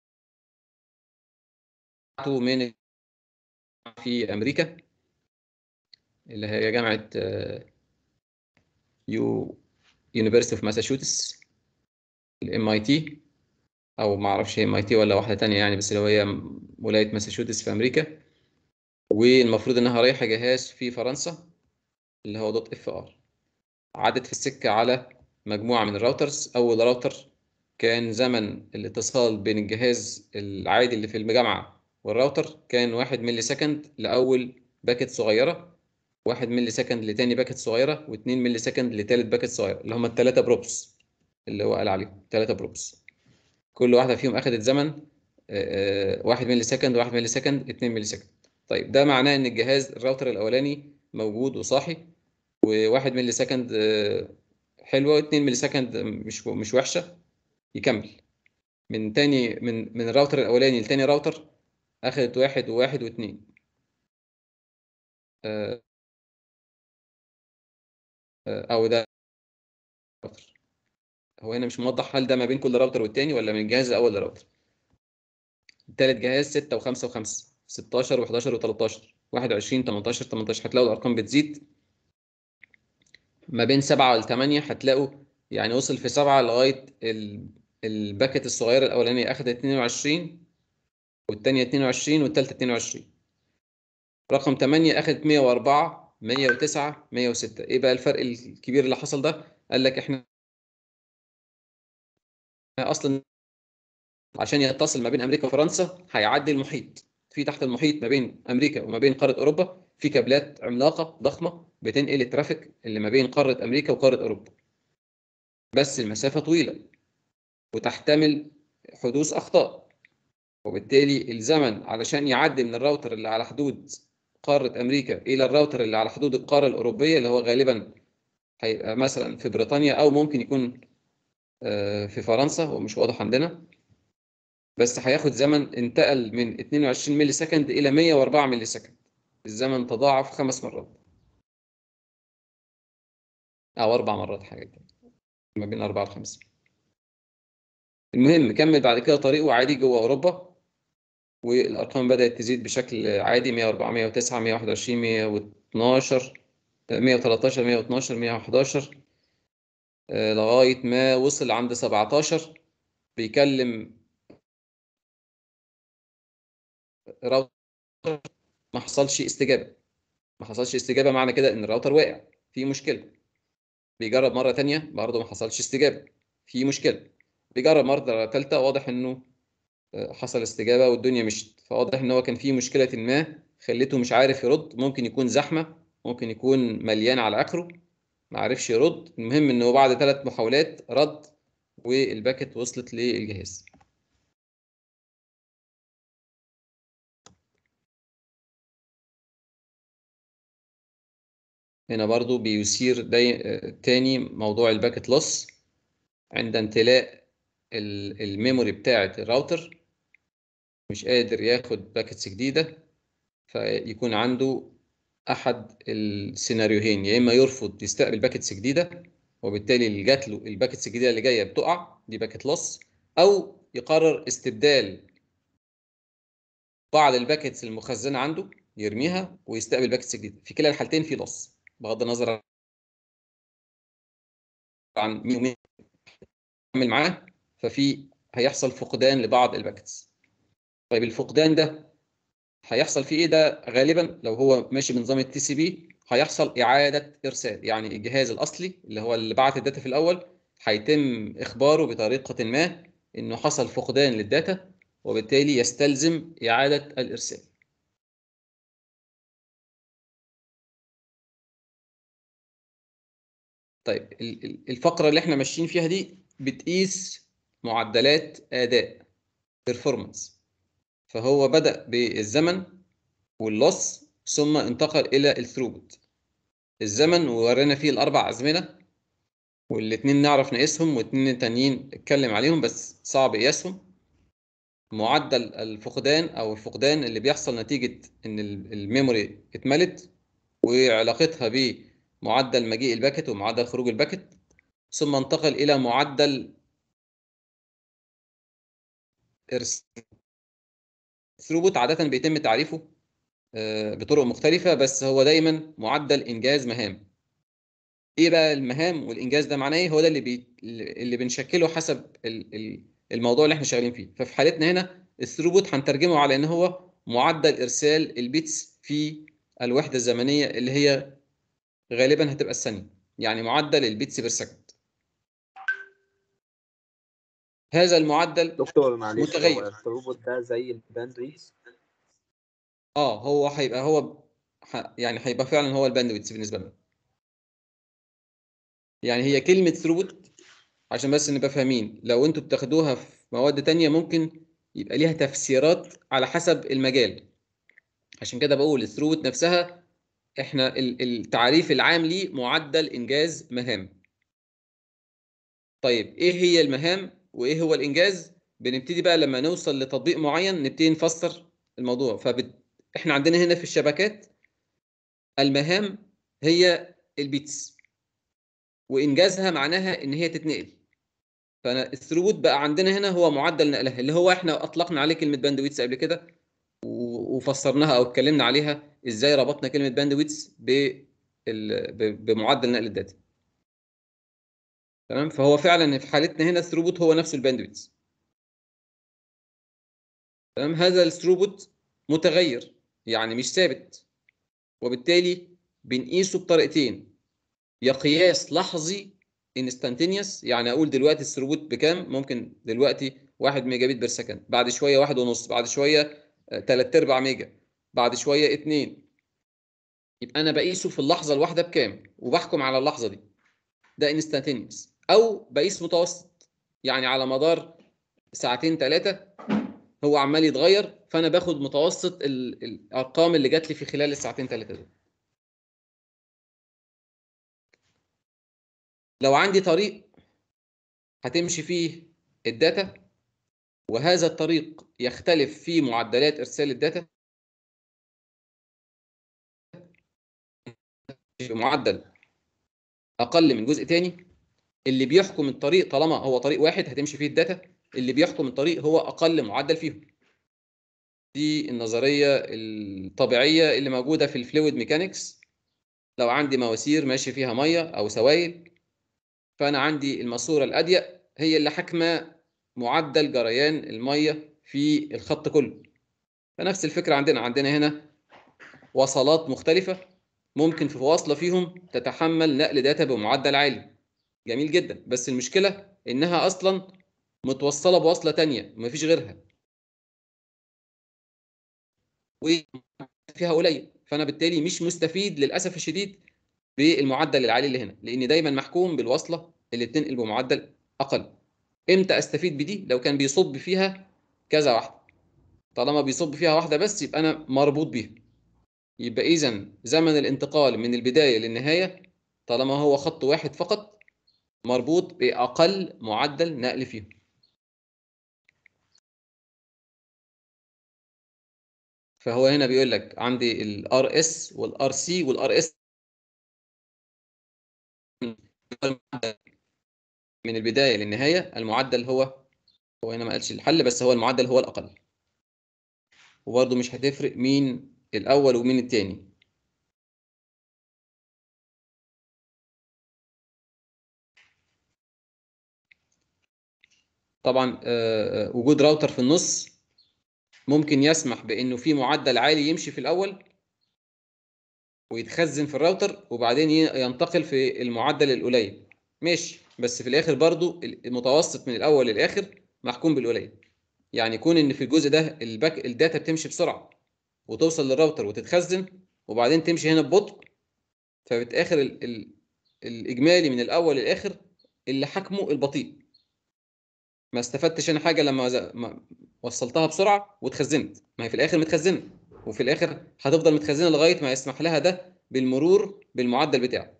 من في امريكا اللي هي جامعه آه، يو يونيفرسيتي اوف ماساتشوستس الام اي تي او ما اعرفش هي ام اي تي ولا واحده تانية يعني بس اللي هي ولايه ماساتشوستس في امريكا والمفروض انها رايحه جهاز في فرنسا اللي هو دوت اف ار عدت في السكه على مجموعه من الراوترز اول راوتر كان زمن الاتصال بين الجهاز العادي اللي في الجامعه والراوتر كان واحد ملي سكند لاول باكت صغيره واحد ملي سكند لتاني باكت صغيره واتنين ملي سكند لتالت باكت صغيره اللي هم الثلاثه بروبس اللي هو قال عليهم ثلاثه بروبس كل واحده فيهم اخذت زمن آه، آه، واحد ملي سكند واحد ملي سكند اتنين ملي سكند طيب ده معناه ان الجهاز الراوتر الاولاني موجود وصاحي وواحد ملي سكند آه، حلوه واتنين ملي سكند مش مش وحشه يكمل من تاني من من الراوتر الاولاني لتاني راوتر اخذت واحد وواحد واثنين آه، آه، او ده راوتر هو هنا مش موضح هل ده ما بين كل راوتر والتاني ولا من الجهاز الاول لراوتر التالت جهاز 6 و5 و5 16 و11 و13 21 18 18 هتلاقوا الارقام بتزيد ما بين 7 ل 8 هتلاقوا يعني وصل في 7 لغايه ال- الباكت الصغيره الاولانيه اخذت 22 والثانيه 22 والثالثه 22 رقم 8 اخذت 104 109 106 ايه بقى الفرق الكبير اللي حصل ده قال لك احنا اصلا عشان يتصل ما بين امريكا وفرنسا هيعدي المحيط في تحت المحيط ما بين امريكا وما بين قاره اوروبا في كابلات عملاقه ضخمه بتنقل الترافيك اللي ما بين قاره امريكا وقاره اوروبا بس المسافه طويله وتحتمل حدوث اخطاء وبالتالي الزمن علشان يعدي من الراوتر اللي على حدود قاره امريكا الى الراوتر اللي على حدود القاره الاوروبيه اللي هو غالبا هيبقى مثلا في بريطانيا او ممكن يكون آه، في فرنسا هو مش واضح عندنا بس هياخد زمن انتقل من 22 ملي سكند الى 104 ملي سكند الزمن تضاعف خمس مرات او اربع مرات حاجه كده ما بين اربعه وخمسه المهم كمل بعد كده طريقه عادي جوه اوروبا والارقام بدات تزيد بشكل عادي 104 109 121 112 113 112 111 آه، لغايه ما وصل عند 17 بيكلم راوتر ما حصلش استجابه ما حصلش استجابه معنى كده ان الراوتر واقع في مشكله بيجرب مره تانية برضه ما حصلش استجابه في مشكله بيجرب مره ثالثه واضح انه آه، حصل استجابه والدنيا مشت فواضح ان هو كان في مشكله ما خليته مش عارف يرد ممكن يكون زحمه ممكن يكون مليان على اخره ما عرفش يرد المهم ان هو بعد ثلاث محاولات رد والباكت وصلت للجهاز هنا برضو بيثير داي... آه، تاني موضوع الباكت لوس عند امتلاء ال- الميموري بتاعة الراوتر مش قادر ياخد باكتس جديدة فيكون عنده أحد السيناريوهين يا إما يرفض يستقبل باكتس جديدة وبالتالي اللي جات له الباكتس الجديدة اللي جاية بتقع دي باكت لوس أو يقرر استبدال بعض الباكتس المخزنة عنده يرميها ويستقبل باكتس جديدة في كلا الحالتين في لوس بغض النظر عن مين ومين يعمل معاه ففي هيحصل فقدان لبعض الباكتس طيب الفقدان ده هيحصل فيه ايه ده غالبا لو هو ماشي بنظام التي سي بي هيحصل اعاده ارسال يعني الجهاز الاصلي اللي هو اللي بعت الداتا في الاول هيتم اخباره بطريقه ما انه حصل فقدان للداتا وبالتالي يستلزم اعاده الارسال طيب ال- ال- الفقره اللي احنا ماشيين فيها دي بتقيس معدلات اداء بيرفورمانس فهو بدأ بالزمن واللص ثم انتقل إلى الثروبوت الزمن وورينا فيه الأربع أزمنة والاتنين نعرف نقيسهم والاتنين التانيين اتكلم عليهم بس صعب قياسهم معدل الفقدان أو الفقدان اللي بيحصل نتيجة إن ال- الميموري اتملت وعلاقتها بمعدل مجيء الباكت ومعدل خروج الباكت ثم انتقل إلى معدل إرسال ثروبوت عادة بيتم تعريفه آه، بطرق مختلفة بس هو دايما معدل إنجاز مهام. إيه بقى المهام والإنجاز ده معناه إيه؟ هو ده اللي بي... اللي بنشكله حسب ال- ال- الموضوع اللي إحنا شغالين فيه. ففي حالتنا هنا الثروبوت هنترجمه على إن هو معدل إرسال البيتس في الوحدة الزمنية اللي هي غالبا هتبقى الثانية. يعني معدل البيتس بير سكند. هذا المعدل دكتور معلش متغير. هو الثروبوت ده زي الباندويث اه هو هيبقى هو ح- يعني هيبقى فعلا هو الباندويتس بالنسبه لنا يعني هي كلمه ثروبوت عشان بس نبقى فاهمين لو انتوا بتاخدوها في مواد تانية ممكن يبقى ليها تفسيرات على حسب المجال عشان كده بقول الثروبوت نفسها احنا ال- التعريف العام ليه معدل انجاز مهام طيب ايه هي المهام وايه هو الانجاز بنبتدي بقى لما نوصل لتطبيق معين نبتدي نفسر الموضوع فبت... احنا عندنا هنا في الشبكات المهام هي البيتس وانجازها معناها ان هي تتنقل فانا الثروبوت بقى عندنا هنا هو معدل نقلها اللي هو احنا اطلقنا عليه كلمه باندويتس قبل كده و- وفسرناها او اتكلمنا عليها ازاي ربطنا كلمه باندويتس بال... ب- بمعدل نقل الداتا تمام فهو فعلا في حالتنا هنا الثروبوت هو نفسه الباندويتس تمام هذا الثروبوت متغير يعني مش ثابت وبالتالي بنقيسه بطريقتين يا قياس لحظي انستانتينيوس يعني اقول دلوقتي الثروبوت بكام ممكن دلوقتي 1 ميجا بت بير سكند بعد شويه واحد ونص بعد شويه 3 ارباع ميجا بعد شويه 2 يبقى انا بقيسه في اللحظه الواحده بكام وبحكم على اللحظه دي ده انستانتينيوس او بقيس متوسط يعني على مدار ساعتين ثلاثه هو عمال يتغير فانا باخد متوسط ال- الارقام اللي جات لي في خلال الساعتين ثلاثه دول لو عندي طريق هتمشي فيه الداتا وهذا الطريق يختلف في معدلات ارسال الداتا بمعدل اقل من جزء تاني اللي بيحكم الطريق طالما هو طريق واحد هتمشي فيه الداتا اللي بيحكم الطريق هو اقل معدل فيهم دي النظريه الطبيعيه اللي موجوده في الفلويد ميكانكس لو عندي مواسير ماشي فيها ميه او سوائل فانا عندي الماسوره الأضيق هي اللي حاكمه معدل جريان الميه في الخط كله فنفس الفكره عندنا عندنا هنا وصلات مختلفه ممكن في واصله فيهم تتحمل نقل داتا بمعدل عالي جميل جدا بس المشكله انها اصلا متوصله بوصله تانية مفيش غيرها وفيها قليل فانا بالتالي مش مستفيد للاسف الشديد بالمعدل العالي اللي هنا لان دايما محكوم بالوصله اللي بتنقل بمعدل اقل امتى استفيد بدي لو كان بيصب فيها كذا واحده طالما بيصب فيها واحده بس يبقى انا مربوط بيها يبقى اذا زمن الانتقال من البدايه للنهايه طالما هو خط واحد فقط مربوط باقل معدل نقل فيهم فهو هنا بيقول لك عندي الار اس والار سي والار اس من البدايه للنهايه المعدل هو هو هنا ما قالش الحل بس هو المعدل هو الاقل وبرضه مش هتفرق مين الاول ومين التاني طبعا آه، آه، وجود راوتر في النص ممكن يسمح بانه في معدل عالي يمشي في الاول ويتخزن في الراوتر وبعدين ي- ينتقل في المعدل القليل ماشي بس في الاخر برضو المتوسط من الاول للاخر محكوم بالقليل يعني يكون ان في الجزء ده الباك الداتا بتمشي بسرعه وتوصل للراوتر وتتخزن وبعدين تمشي هنا ببطء فبتاخر ال... ال... الاجمالي من الاول للاخر اللي حكمه البطيء ما استفدتش انا حاجه لما ز- ما وصلتها بسرعه واتخزنت ما هي في الاخر متخزنه وفي الاخر هتفضل متخزنه لغايه ما يسمح لها ده بالمرور بالمعدل بتاعه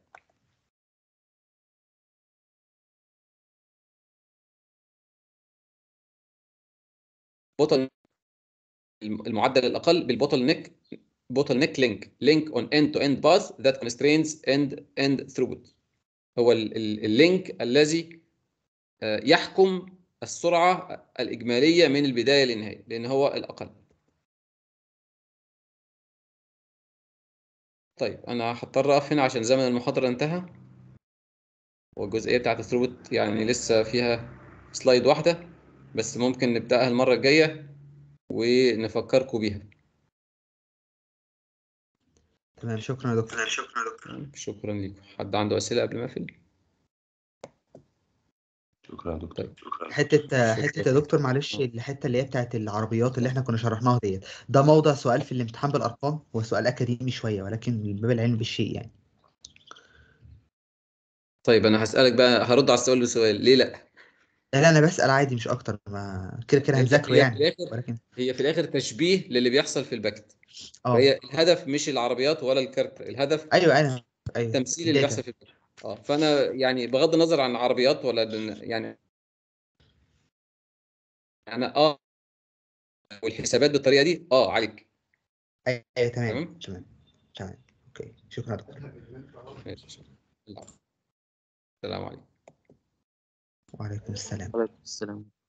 بوتل المعدل الاقل بالبوتل نيك بوتل نيك لينك لينك اون اند تو اند باث ذات constrains اند اند throughput هو ال- ال- اللينك الذي آه، يحكم السرعه الاجماليه من البدايه للنهايه لان هو الاقل طيب انا هضطر اقف هنا عشان زمن المحاضره انتهى والجزئيه بتاعت الثروبوت يعني لسه فيها سلايد واحده بس ممكن نبداها المره الجايه ونفكركم بيها تمام شكرا يا دكتور شكرا لكم حد عنده اسئله قبل ما اقفل شكرا يا دكتور حته حته يا دكتور معلش الحته اللي هي بتاعت العربيات اللي احنا كنا شرحناها ديت ده موضع سؤال في الامتحان بالارقام هو سؤال اكاديمي شويه ولكن من باب العلم بالشيء يعني طيب انا هسالك بقى هرد على السؤال بسؤال ليه لا لا لا انا بسال عادي مش اكتر ما كده كده هي- هنذاكره هي يعني في الاخر ولكن هي في الاخر تشبيه للي بيحصل في الباكت اه فهي الهدف مش العربيات ولا الكارت الهدف ايوه ايوه ايوه تمثيل اللي الداتا. بيحصل في الباكت اه فانا يعني بغض النظر عن العربيات ولا بن- يعني انا اه والحسابات بالطريقه دي اه عليك ايوه أيوة، تمام تمام تمام تمام اوكي شكرا يا دكتور ماشي العفو. السلام عليكم وعليكم السلام وعليكم السلام